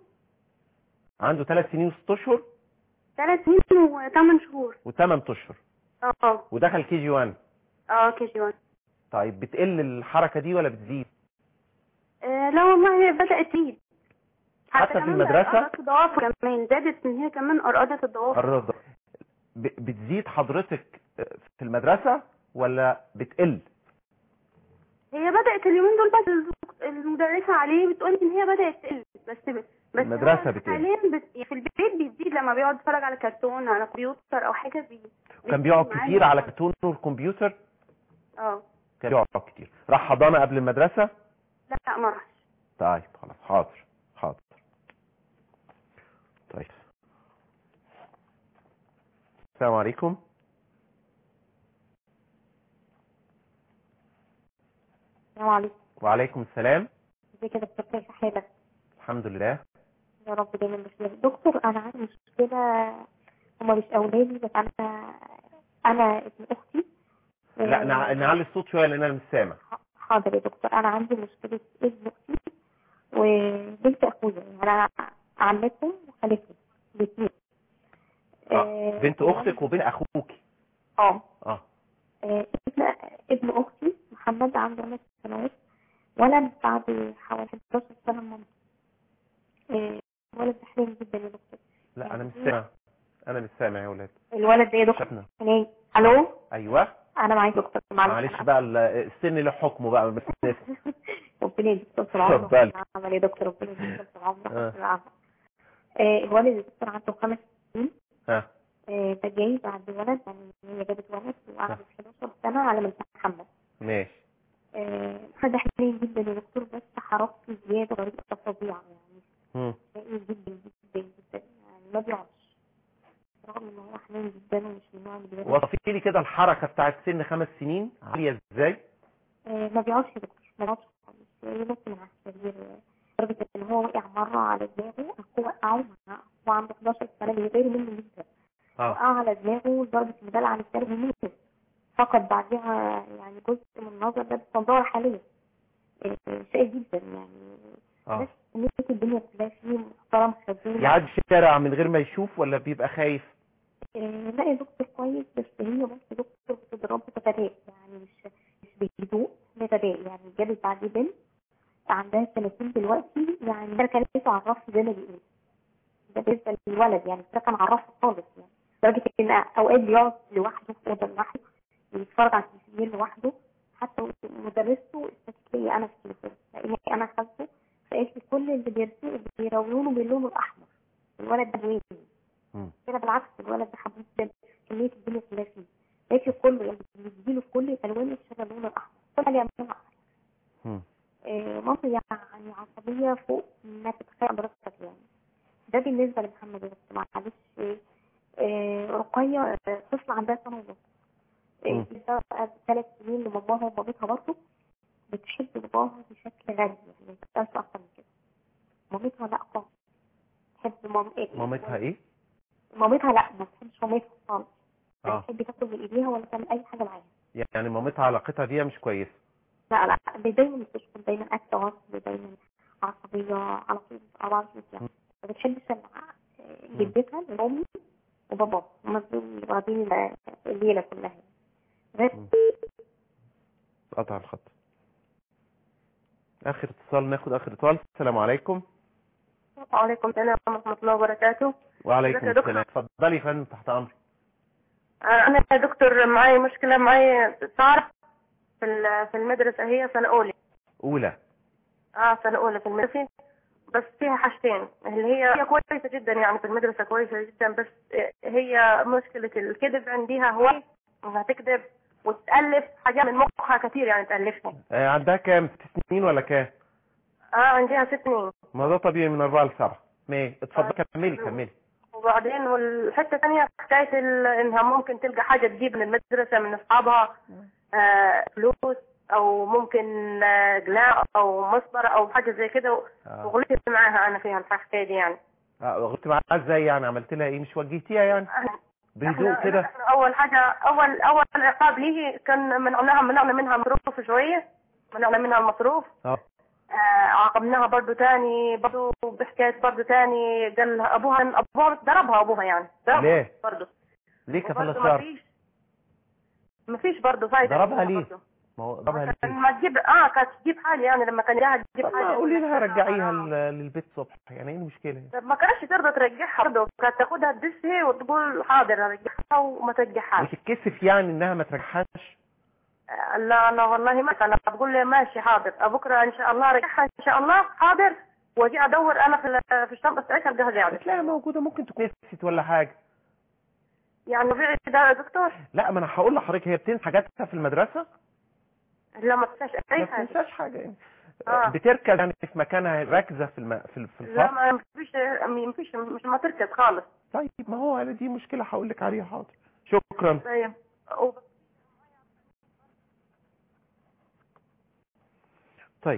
عنده ثلاث سنين وست اشهر ثلاث سنين وثمان شهور وثمان اشهر اه ودخل كي جي 1 اه كي جي 1 طيب بتقل الحركه دي ولا بتزيد آه لا والله هي بدأت تزيد حتى في كمان المدرسة؟ أرقدت الضوافر كمان زادت ان هي كمان أرقدت الضوافر الرضا ب- بتزيد حضرتك في المدرسه ولا بتقل هي بدأت اليومين دول بس الدك- المدرسة عليه بتقول ان هي بدأت تقل بس بس المدرسة هو بتقل. حاليا بت... في البيت بيزيد لما بيقعد يتفرج على كرتون على كمبيوتر او حاجة بي... كان بيقعد بيزيد معاه كتير على الموضوع. كرتون والكمبيوتر اه كان بيقعد كتير راح حضانه قبل المدرسه لا لا ما راحش طيب خلاص حاضر حاضر طيب السلام عليكم السلام عليكم وعليكم السلام ازيك يا دكتور كيف حالك الحمد لله يا رب دايما بخير دكتور انا عندي مشكله هما مش اولادي بس انا انا ابن اختي لا نع- نعلي الصوت شويه لان انا مش سامع حاضر يا دكتور انا عندي مشكله ابن اختي وبنت اخويا يعني انا عمتهم وخالتهم الاثنين آه. بنت اختك وبين اخوك اه اه آه، ابن ابن اختي محمد عنده خمس سنوات ولد بعد حوالي 11 سنه من مامته آه، ولد حليم جدا يا دكتور لا انا مش سامع انا مش سامع يا ولاد الولد ده يا دكتور شفنا هناك الو ايوه انا معاك دكتور معلش معلش بقى ال- السن له حكمه بقى بس نفهم. ربنا يديك طول العمر اتفضلي. عمل يا دكتور ربنا يديك طول العمر آه. طول العمر. آه، الولد يا دكتور عنده خمس سنين ها آه، ده جاي بعد ولد يعني هي جابت ولد وقعدت 11 سنه على ما محمد ماشي آه، ده حليم جدا يا دكتور بس حركته زياده بطريقه فظيعه يعني مم. شقي جدا جدا جدا يعني ما بيقعدش رغم ان هو حنين جدا ومش من النوع اللي بيقعد وصفي لي كده الحركه بتاعت سن خمس سنين عاليه ازاي آه، ما بيقعدش يا دكتور ما بيقعدش خالص ينط من على السرير لدرجة ان هو وقع مرة على دماغه اخوه وقعه مع هو عنده 11 سنة بيغير منه جدا اه وقع على دماغه لدرجة ان دلع على السرير ومات فقد بعدها يعني جزء من النظر ده بتنظر حاليا آه، شقي جدا يعني اه بس نية الدنيا كلها فيه محترم خزين يعدي الشارع من غير ما يشوف ولا بيبقى خايف آه، لا يا دكتور كويس بس هي بس دكتور بتضرب بغباء يعني مش مش بهدوء بغباء يعني جابت بعد بنت عندها سنتين دلوقتي يعني ده كان لسه عرفت زي ما بيقول ده بالنسبه للولد يعني ده كان عرفت خالص يعني لدرجه ان اوقات بيقعد لوحده في اوضه لوحده يتفرج على التلفزيون لوحده حتى مدرسته استفدت لي انا في التليفون لان انا خالته فقالت لي كل اللي بيرسموا بيلونوا باللون الاحمر الولد ده وين مم. كده بالعكس الولد ده حبيب جدا كمية الدنيا كلها فيه لكن كله يعني بيديله في كل الالوان يشتغل اللون الاحمر كل اللي يعملوه احمر مم. آه، مامته يعني عصبية فوق ما تتخيل آه، رقية آه، طفل عندها سنة ونص مم. آه، ده بقى ثلاث سنين لماماها ومامتها برضه بتحب باباها بشكل غني يعني ما تبقاش أكتر من كده مامتها لا خالص تحب مام... إيه، مامتها ايه مامتها لا ما بتحبش مامتها خالص لا اه تحب تاكل من ايديها ولا تعمل اي حاجه معاها يعني مامتها علاقتها بيها مش كويسه لا لا دايما بتشكر دايما اكل غصب دايما عصبيه على طول على بعض يعني ما بتحبش ال- جدتها امي وبابا هما دول واخدين الليله كلها غير قطع الخط اخر اتصال ناخد اخر اتصال السلام عليكم وعليكم السلام ورحمة الله وبركاته وعليكم ازيك يا دكتور؟ السلام اتفضلي يا فندم تحت امرك أنا يا دكتور معي مشكلة معي سارة في ال- في المدرسة هي سنة أولى اولى اه سنة أولى في المدرسة بس فيها حاجتين اللي هي هي كويسة جدا يعني في المدرسة كويسة جدا بس هي مشكلة الكذب عندها هو انها تكذب وتألف حاجات من مخها كثير يعني تألفها آه عندها كام ست سنين ولا كام اه عندها ست سنين ما ده طبيعي من اربعة لسبعة ماشي اتفضلي كملي كملي وبعدين والحته الثانيه حكايه ال- انها ممكن تلقى حاجه تجيب من المدرسه من اصحابها آه فلوس او ممكن آه قلاع او مسبره او حاجه زي كده آه. وغلطت معاها انا فيها الحكايه دي يعني آه غلطت معاها ازاي يعني عملت لها ايه مش وجهتيها يعني بهدوء إحنا- كده إحنا اول حاجه اول اول عقاب ليه كان منعناها منعنا منها مصروف شويه منعنا منها المصروف اه آه عاقبناها برضو تاني برضو بحكايه برضو تاني قال لها ابوها ابوها ضربها ابوها يعني ضربها ليه برضو ليه كفالة وبرضو ما شهر فيش ما فيش برضه فايده ضربها فيها ليه برضه. ما هو ضربها ليه كان ما تجيب اه كانت تجيب حاجه يعني لما كان جاها تجيب طب ما حاجه قولي لها رجعيها ل- للبيت صبح يعني ايه المشكلة طب ما كانتش ترضى ترجعها برضه كانت تاخدها تدسها وتقول حاضر ارجعها وما ترجعهاش وتتكسف يعني انها ما ترجعهاش آه، لا انا والله ما انا بقول لها ماشي حاضر آه، بكره ان شاء الله ارجعها ان شاء الله حاضر واجي ادور انا في ال- في الشنطه بتاعتها القاها قاعده تلاقيها موجودة ممكن تكون نسيت ولا حاجة يعني طبيعي ده يا دكتور لا ما انا هقول لحضرتك هي بتنسى حاجاتها في المدرسة لا ما تنساش ما اي حاجه بتنساش حاجة يعني آه. بتركز يعني في مكانها راكزة في الم... في ال- في لا الفصل ما فيش ما فيش مش ما تركز خالص طيب ما هو أنا دي مشكلة هقول لك عليها حاضر شكرا طيب و- طيب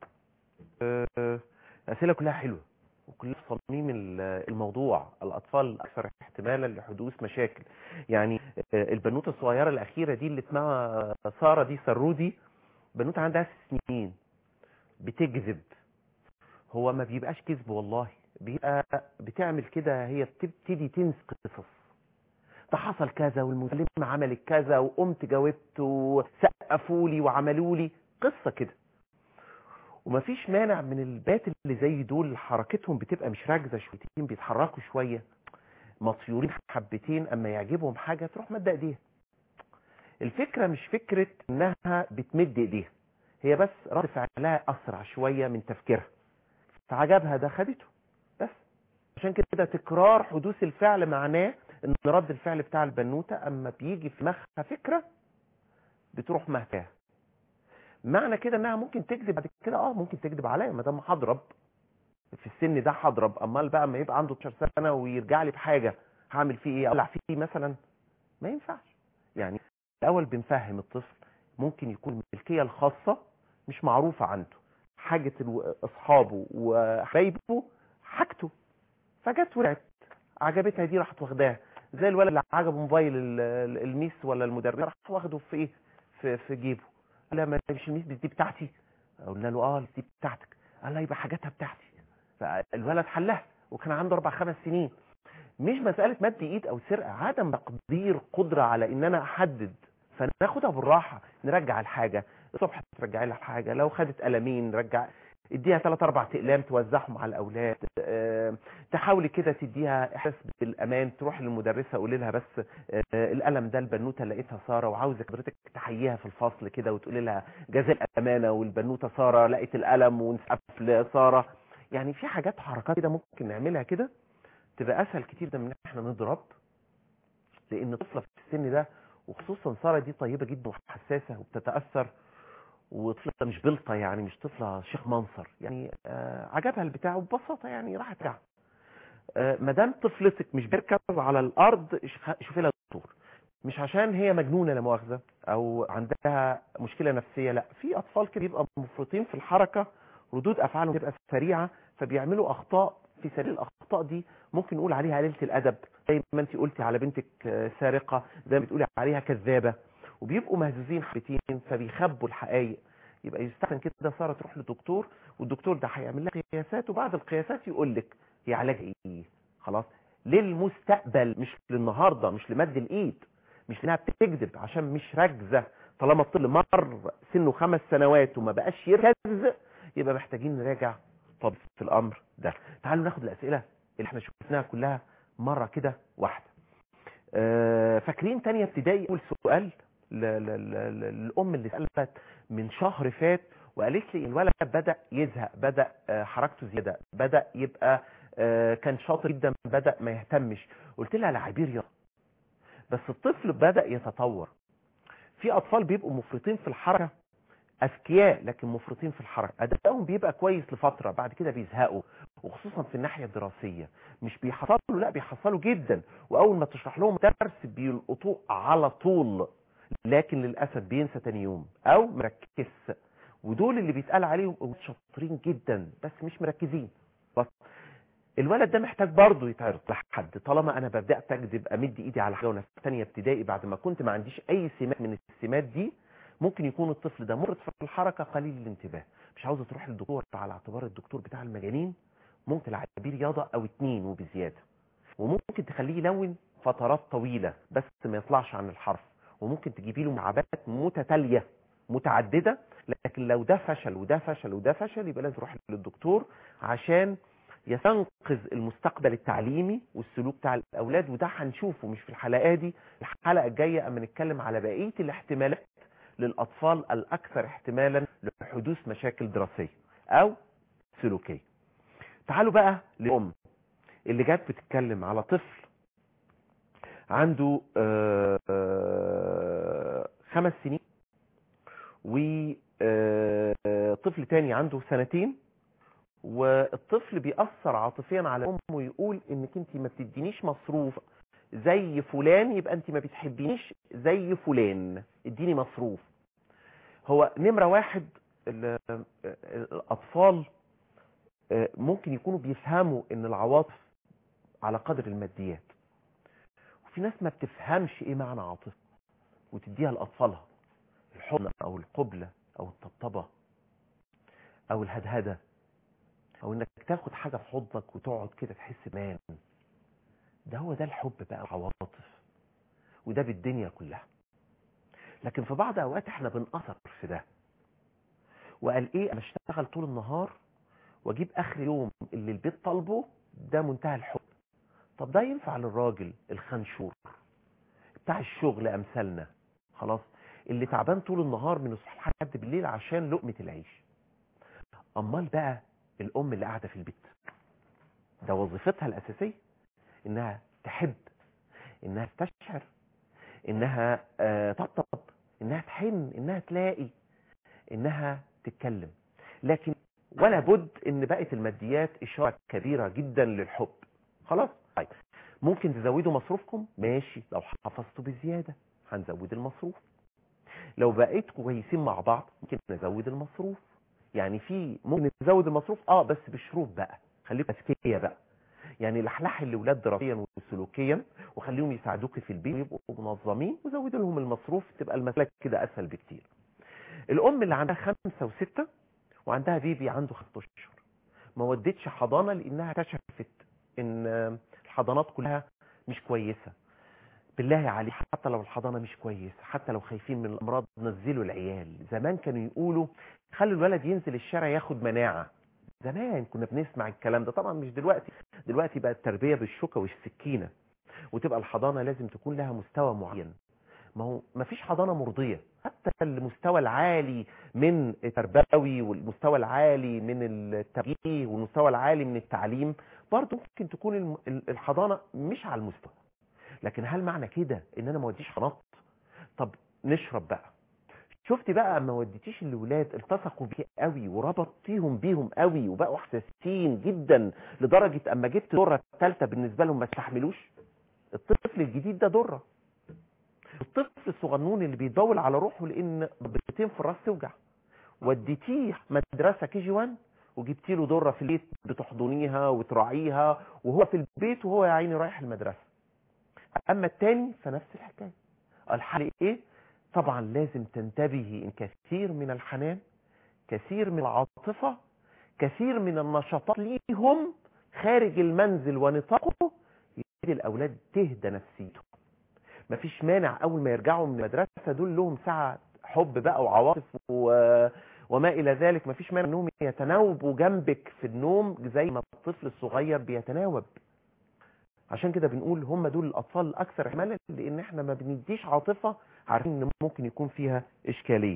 آه، أسئلة كلها حلوة وكلها في صميم ال- الموضوع الأطفال الأكثر احتمالا لحدوث مشاكل يعني آه، البنوتة الصغيرة الأخيرة دي اللي اسمها سارة دي سرودي بنوتة عندها ست سنين بتكذب هو ما بيبقاش كذب والله بيبقى بتعمل كده هي بتبتدي تنسى قصص ده حصل كذا والمسلمة عملت كذا وقمت جاوبت وسقفوا لي وعملوا لي قصة كده ومفيش مانع من البات اللي زي دول حركتهم بتبقى مش راكزه شويتين بيتحركوا شويه مطيورين حبتين اما يعجبهم حاجه تروح مد ايديها الفكره مش فكره انها بتمد ايديها هي بس رد فعلها اسرع شويه من تفكيرها فعجبها ده خدته بس عشان كده تكرار حدوث الفعل معناه ان رد الفعل بتاع البنوته اما بيجي في دماغها فكره بتروح مهتاها معنى كده انها ممكن تكذب بعد كده اه ممكن تكذب عليا ما دام هضرب في السن ده هضرب امال بقى ما يبقى عنده 12 سنه ويرجع لي بحاجه هعمل فيه ايه اولع فيه مثلا ما ينفعش يعني الاول بنفهم الطفل ممكن يكون الملكيه الخاصه مش معروفه عنده حاجه الو- اصحابه وحبايبه حاجته فجت ولعت عجبتها دي راحت واخداها زي الولد اللي عجبه موبايل ال- ال- الميس ولا المدرس راح واخده في ايه في, في جيبه قال لها ما مش الميس دي بتاعتي قلنا له اه دي بتاعتك قال لها يبقى حاجاتها بتاعتي فالولد حلها وكان عنده اربع خمس سنين مش مسألة مد ايد او سرقة عدم تقدير قدرة على ان انا احدد فناخدها بالراحة نرجع الحاجة الصبح ترجعي لها حاجة لو خدت قلمين نرجع اديها ثلاث اربع اقلام توزعهم على الاولاد آه، تحاولي كده تديها احساس بالامان تروح للمدرسه قولي لها بس آه، القلم ده البنوته لقيتها ساره وعاوزك حضرتك تحييها في الفصل كده وتقولي لها جزاء الامانه والبنوته ساره لقيت القلم ونسقف لساره يعني في حاجات حركات كده ممكن نعملها كده تبقى اسهل كتير ده من ان احنا نضرب لان الطفله في السن ده وخصوصا ساره دي طيبه جدا وحساسه وبتتاثر وطفله مش بلطه يعني مش طفله شيخ منصر يعني آه عجبها البتاع وببساطه يعني راحت رجع آه، مدام طفلتك مش بيركب على الارض ش- شوفي لها دكتور مش عشان هي مجنونه لا مؤاخذه او عندها مشكله نفسيه لا في اطفال كده بيبقى مفرطين في الحركه ردود افعالهم بتبقى سريعه فبيعملوا اخطاء في سبيل الاخطاء دي ممكن نقول عليها قليله الادب زي ما انت قلتي على بنتك آه، سارقه زي ما بتقولي عليها كذابه وبيبقوا مهزوزين حبتين فبيخبوا الحقائق يبقى يستحسن كده ساره تروح لدكتور والدكتور ده هيعمل لها قياسات وبعد القياسات يقول لك هي علاج ايه خلاص للمستقبل مش للنهارده مش لمد الايد مش لانها بتكذب عشان مش راكزه طالما الطفل مر سنه خمس سنوات وما بقاش يركز يبقى محتاجين نراجع طب في الامر ده تعالوا ناخد الاسئله اللي احنا شفناها كلها مره كده واحده آه، فاكرين تانية ابتدائي اول سؤال ل- ل- ل- للام اللي سالت من شهر فات وقالت لي الولد بدا يزهق بدا آه، حركته زياده بدا يبقى آه، كان شاطر جدا بدا ما يهتمش قلت لها لاعبي رياضه بس الطفل بدا يتطور في اطفال بيبقوا مفرطين في الحركه اذكياء لكن مفرطين في الحركه ادائهم بيبقى كويس لفتره بعد كده بيزهقوا وخصوصا في الناحيه الدراسيه مش بيحصلوا لا بيحصلوا جدا واول ما تشرح لهم درس بيلقطوه على طول لكن للاسف بينسى تاني يوم او مركز ودول اللي بيتقال عليهم شاطرين جدا بس مش مركزين بس الولد ده محتاج برضه يتعرض لحد طالما انا بدات اكذب امد ايدي على حاجه وانا في ثانيه ابتدائي بعد ما كنت ما عنديش اي سمات من السمات دي ممكن يكون الطفل ده مرت في الحركه قليل الانتباه مش عاوزه تروح للدكتور على اعتبار الدكتور بتاع المجانين ممكن تلعبيه رياضه او اتنين وبزياده وممكن تخليه يلون فترات طويله بس ما يطلعش عن الحرف وممكن تجيبي له ملعبات متتاليه متعدده لكن لو ده فشل وده فشل وده فشل يبقى لازم يروح للدكتور عشان يستنقذ المستقبل التعليمي والسلوك بتاع الاولاد وده هنشوفه مش في الحلقه دي الحلقه الجايه اما نتكلم على بقيه الاحتمالات للاطفال الاكثر احتمالا لحدوث مشاكل دراسيه او سلوكيه تعالوا بقى للام اللي جت بتتكلم على طفل عنده آه، آه، خمس سنين وطفل تاني عنده سنتين والطفل بيأثر عاطفيا على امه ويقول انك انت ما بتدينيش مصروف زي فلان يبقى انت ما بتحبينيش زي فلان اديني مصروف هو نمرة واحد ال- الاطفال آه، ممكن يكونوا بيفهموا ان العواطف على قدر الماديات وفي ناس ما بتفهمش ايه معنى عاطفه وتديها لاطفالها الحضن او القبلة او الطبطبة او الهدهدة او انك تاخد حاجة في حضنك وتقعد كده تحس بمان ده هو ده الحب بقى العواطف وده بالدنيا كلها لكن في بعض اوقات احنا بنأثر في ده وقال ايه انا اشتغل طول النهار واجيب اخر يوم اللي البيت طالبه ده منتهى الحب طب ده ينفع للراجل الخنشور بتاع الشغل امثالنا خلاص اللي تعبان طول النهار من الصبح لحد بالليل عشان لقمة العيش امال بقى الام اللي قاعده في البيت ده وظيفتها الاساسيه انها تحب انها تستشعر انها آه، تطبطب انها تحن انها تلاقي انها تتكلم لكن ولا بد ان بقت الماديات اشاره كبيره جدا للحب خلاص طيب ممكن تزودوا مصروفكم ماشي لو حفظتوا بزياده هنزود المصروف لو بقيتوا كويسين مع بعض ممكن نزود المصروف يعني في ممكن نزود المصروف اه بس بشروط بقى خليكم اذكياء بقى يعني لحلح الاولاد دراسيا وسلوكيا وخليهم يساعدوك في البيت ويبقوا منظمين وزودوا لهم المصروف تبقى المسألة كده اسهل بكتير الام اللي عندها خمسة وستة وعندها بيبي عنده خمسة اشهر ما ودتش حضانة لانها اكتشفت ان الحضانات كلها مش كويسة بالله عليك حتى لو الحضانة مش كويسة حتى لو خايفين من الامراض نزلوا العيال زمان كانوا يقولوا خلوا الولد ينزل الشارع ياخد مناعة زمان كنا بنسمع الكلام ده طبعا مش دلوقتي دلوقتي بقى التربية بالشوكة والسكينة وتبقى الحضانة لازم تكون لها مستوى معين ما هو ما فيش حضانة مرضية حتى المستوى العالي من التربوي والمستوى العالي من التربية والمستوى العالي من التعليم برضه ممكن تكون الم- ال- الحضانة مش على المستوى لكن هل معنى كده ان انا ما وديش حضانات طب نشرب بقى شفتي بقى اما وديتيش الاولاد التصقوا بيك قوي وربطتيهم بيهم قوي وبقوا حساسين جدا لدرجه اما جبت دره الثالثه بالنسبه لهم ما استحملوش الطفل الجديد ده دره الطفل الصغنون اللي بيدول على روحه لان بيتين في الراس توجع وديتيه مدرسه كي جي 1 وجبتي له دره في البيت بتحضنيها وتراعيها وهو في البيت وهو يا عيني رايح المدرسه اما التاني فنفس الحكايه الحل ايه طبعا لازم تنتبهي ان كثير من الحنان كثير من العاطفه كثير من النشاطات ليهم خارج المنزل ونطاقه يبتدي الاولاد تهدى نفسيتهم مفيش مانع اول ما يرجعوا من المدرسه دول لهم ساعه حب بقى وعواطف و... وما الى ذلك مفيش مانع انهم يتناوبوا جنبك في النوم زي ما الطفل الصغير بيتناوب عشان كده بنقول هم دول الاطفال الاكثر احمالا لان احنا ما بنديش عاطفه عارفين ان ممكن يكون فيها اشكاليه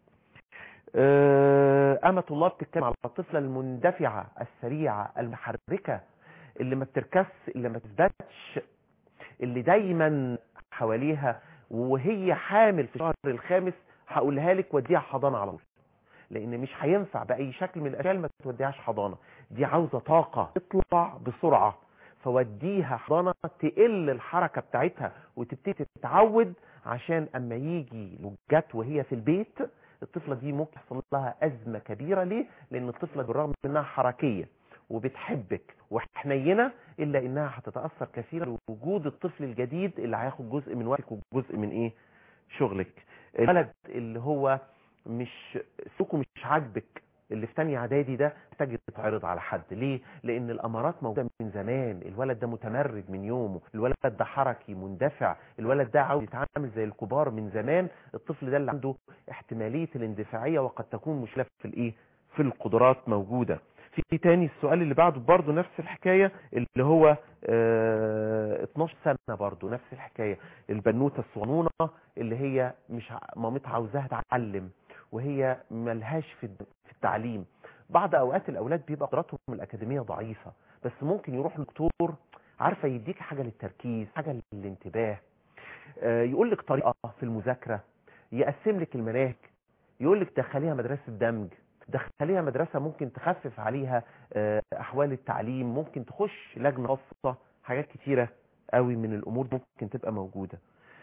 أمة الله بتتكلم على الطفلة المندفعة السريعة المحركة اللي ما بتركس اللي ما تثبتش اللي دايما حواليها وهي حامل في الشهر الخامس هقولها لك وديها حضانة على طول لان مش هينفع باي شكل من الاشكال ما توديهاش حضانة دي عاوزة طاقة تطلع بسرعة فوديها حضانة تقل الحركة بتاعتها وتبتدي تتعود عشان اما يجي لو جت وهي في البيت الطفلة دي ممكن يحصل لها أزمة كبيرة ليه؟ لأن الطفلة بالرغم انها حركية وبتحبك وحنينة إلا إنها هتتأثر كثيرا بوجود الطفل الجديد اللي هياخد جزء من وقتك وجزء من إيه؟ شغلك الولد اللي هو مش سلوكه مش عاجبك اللي في تانية اعدادي ده محتاج يتعرض على حد ليه لان الامارات موجوده من زمان الولد ده متمرد من يومه الولد ده حركي مندفع الولد ده عاوز يتعامل زي الكبار من زمان الطفل ده اللي عنده احتماليه الاندفاعيه وقد تكون مشكله في الايه في القدرات موجوده في تاني السؤال اللي بعده برضه نفس الحكايه اللي هو اه 12 سنه برضه نفس الحكايه البنوته الصغنونه اللي هي مش مامتها عاوزاها تتعلم وهي ملهاش في التعليم بعض اوقات الاولاد بيبقى قدراتهم الاكاديميه ضعيفه بس ممكن يروح لدكتور عارفه يديك حاجه للتركيز حاجه للانتباه آه يقول لك طريقه في المذاكره يقسم لك المناهج يقول لك دخليها مدرسه دمج دخليها مدرسه ممكن تخفف عليها آه احوال التعليم ممكن تخش لجنه خاصه حاجات كتيره قوي من الامور ممكن تبقى موجوده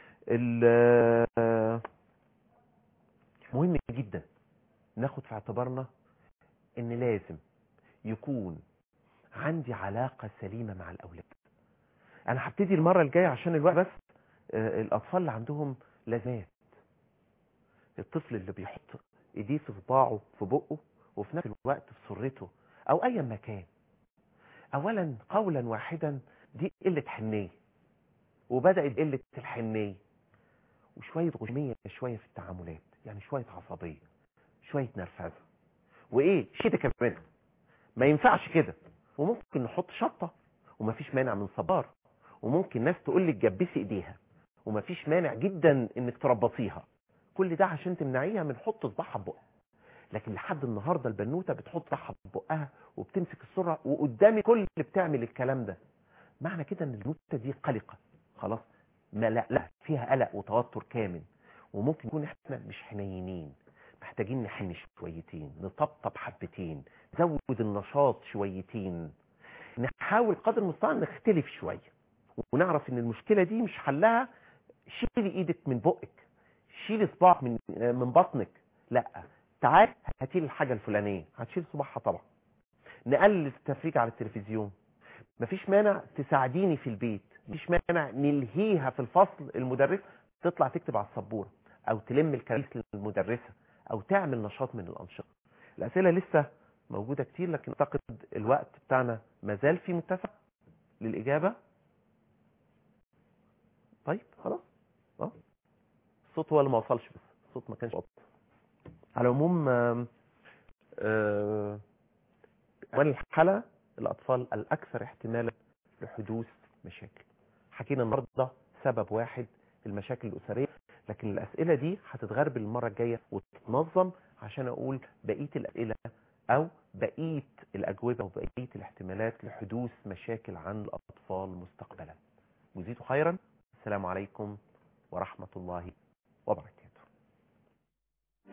مهم جدا ناخد في اعتبارنا ان لازم يكون عندي علاقة سليمة مع الاولاد انا هبتدي المرة الجاية عشان الوقت بس آه الاطفال اللي عندهم لازمات الطفل اللي بيحط ايديه في صباعه في بقه وفي نفس الوقت في سرته او اي مكان اولا قولا واحدا دي قلة حنية وبدأت قلة الحنية وشوية غشمية شوية في التعاملات يعني شوية عصبية شوية نرفزة وايه شيء كمان ما ينفعش كده وممكن نحط شطة ومفيش مانع من صبار وممكن ناس تقول لك جبسي ايديها ومفيش مانع جدا انك تربطيها كل ده عشان تمنعيها من حط صباعها ببقها لكن لحد النهارده البنوته بتحط صباعها ببقها وبتمسك السرعه وقدامي كل اللي بتعمل الكلام ده معنى كده ان البنوته دي قلقه خلاص ما لا لا فيها قلق وتوتر كامل وممكن يكون احنا مش حنينين محتاجين نحن شويتين نطبطب حبتين نزود النشاط شويتين نحاول قدر المستطاع نختلف شويه ونعرف ان المشكله دي مش حلها شيلي ايدك من بقك شيلي صباعك من من بطنك لا تعال هاتي الحاجه الفلانيه هتشيل صباعها طبعا نقلل التفريج على التلفزيون مفيش مانع تساعديني في البيت مفيش مانع نلهيها في الفصل المدرس تطلع تكتب على السبوره او تلم الكراسي للمدرسه او تعمل نشاط من الانشطه الاسئله لسه موجوده كتير لكن اعتقد الوقت بتاعنا ما زال في متسع للاجابه طيب خلاص اه الصوت هو اللي ما وصلش بس الصوت ما كانش واضح على العموم عنوان الحلقه الاطفال الاكثر احتمالا لحدوث مشاكل حكينا النهارده سبب واحد المشاكل الاسريه لكن الاسئله دي هتتغربل المره الجايه وتتنظم عشان اقول بقيه الاسئله او بقيه الاجوبه وبقيه الاحتمالات لحدوث مشاكل عند الاطفال مستقبلا جزيتوا خيرا السلام عليكم ورحمه الله وبركاته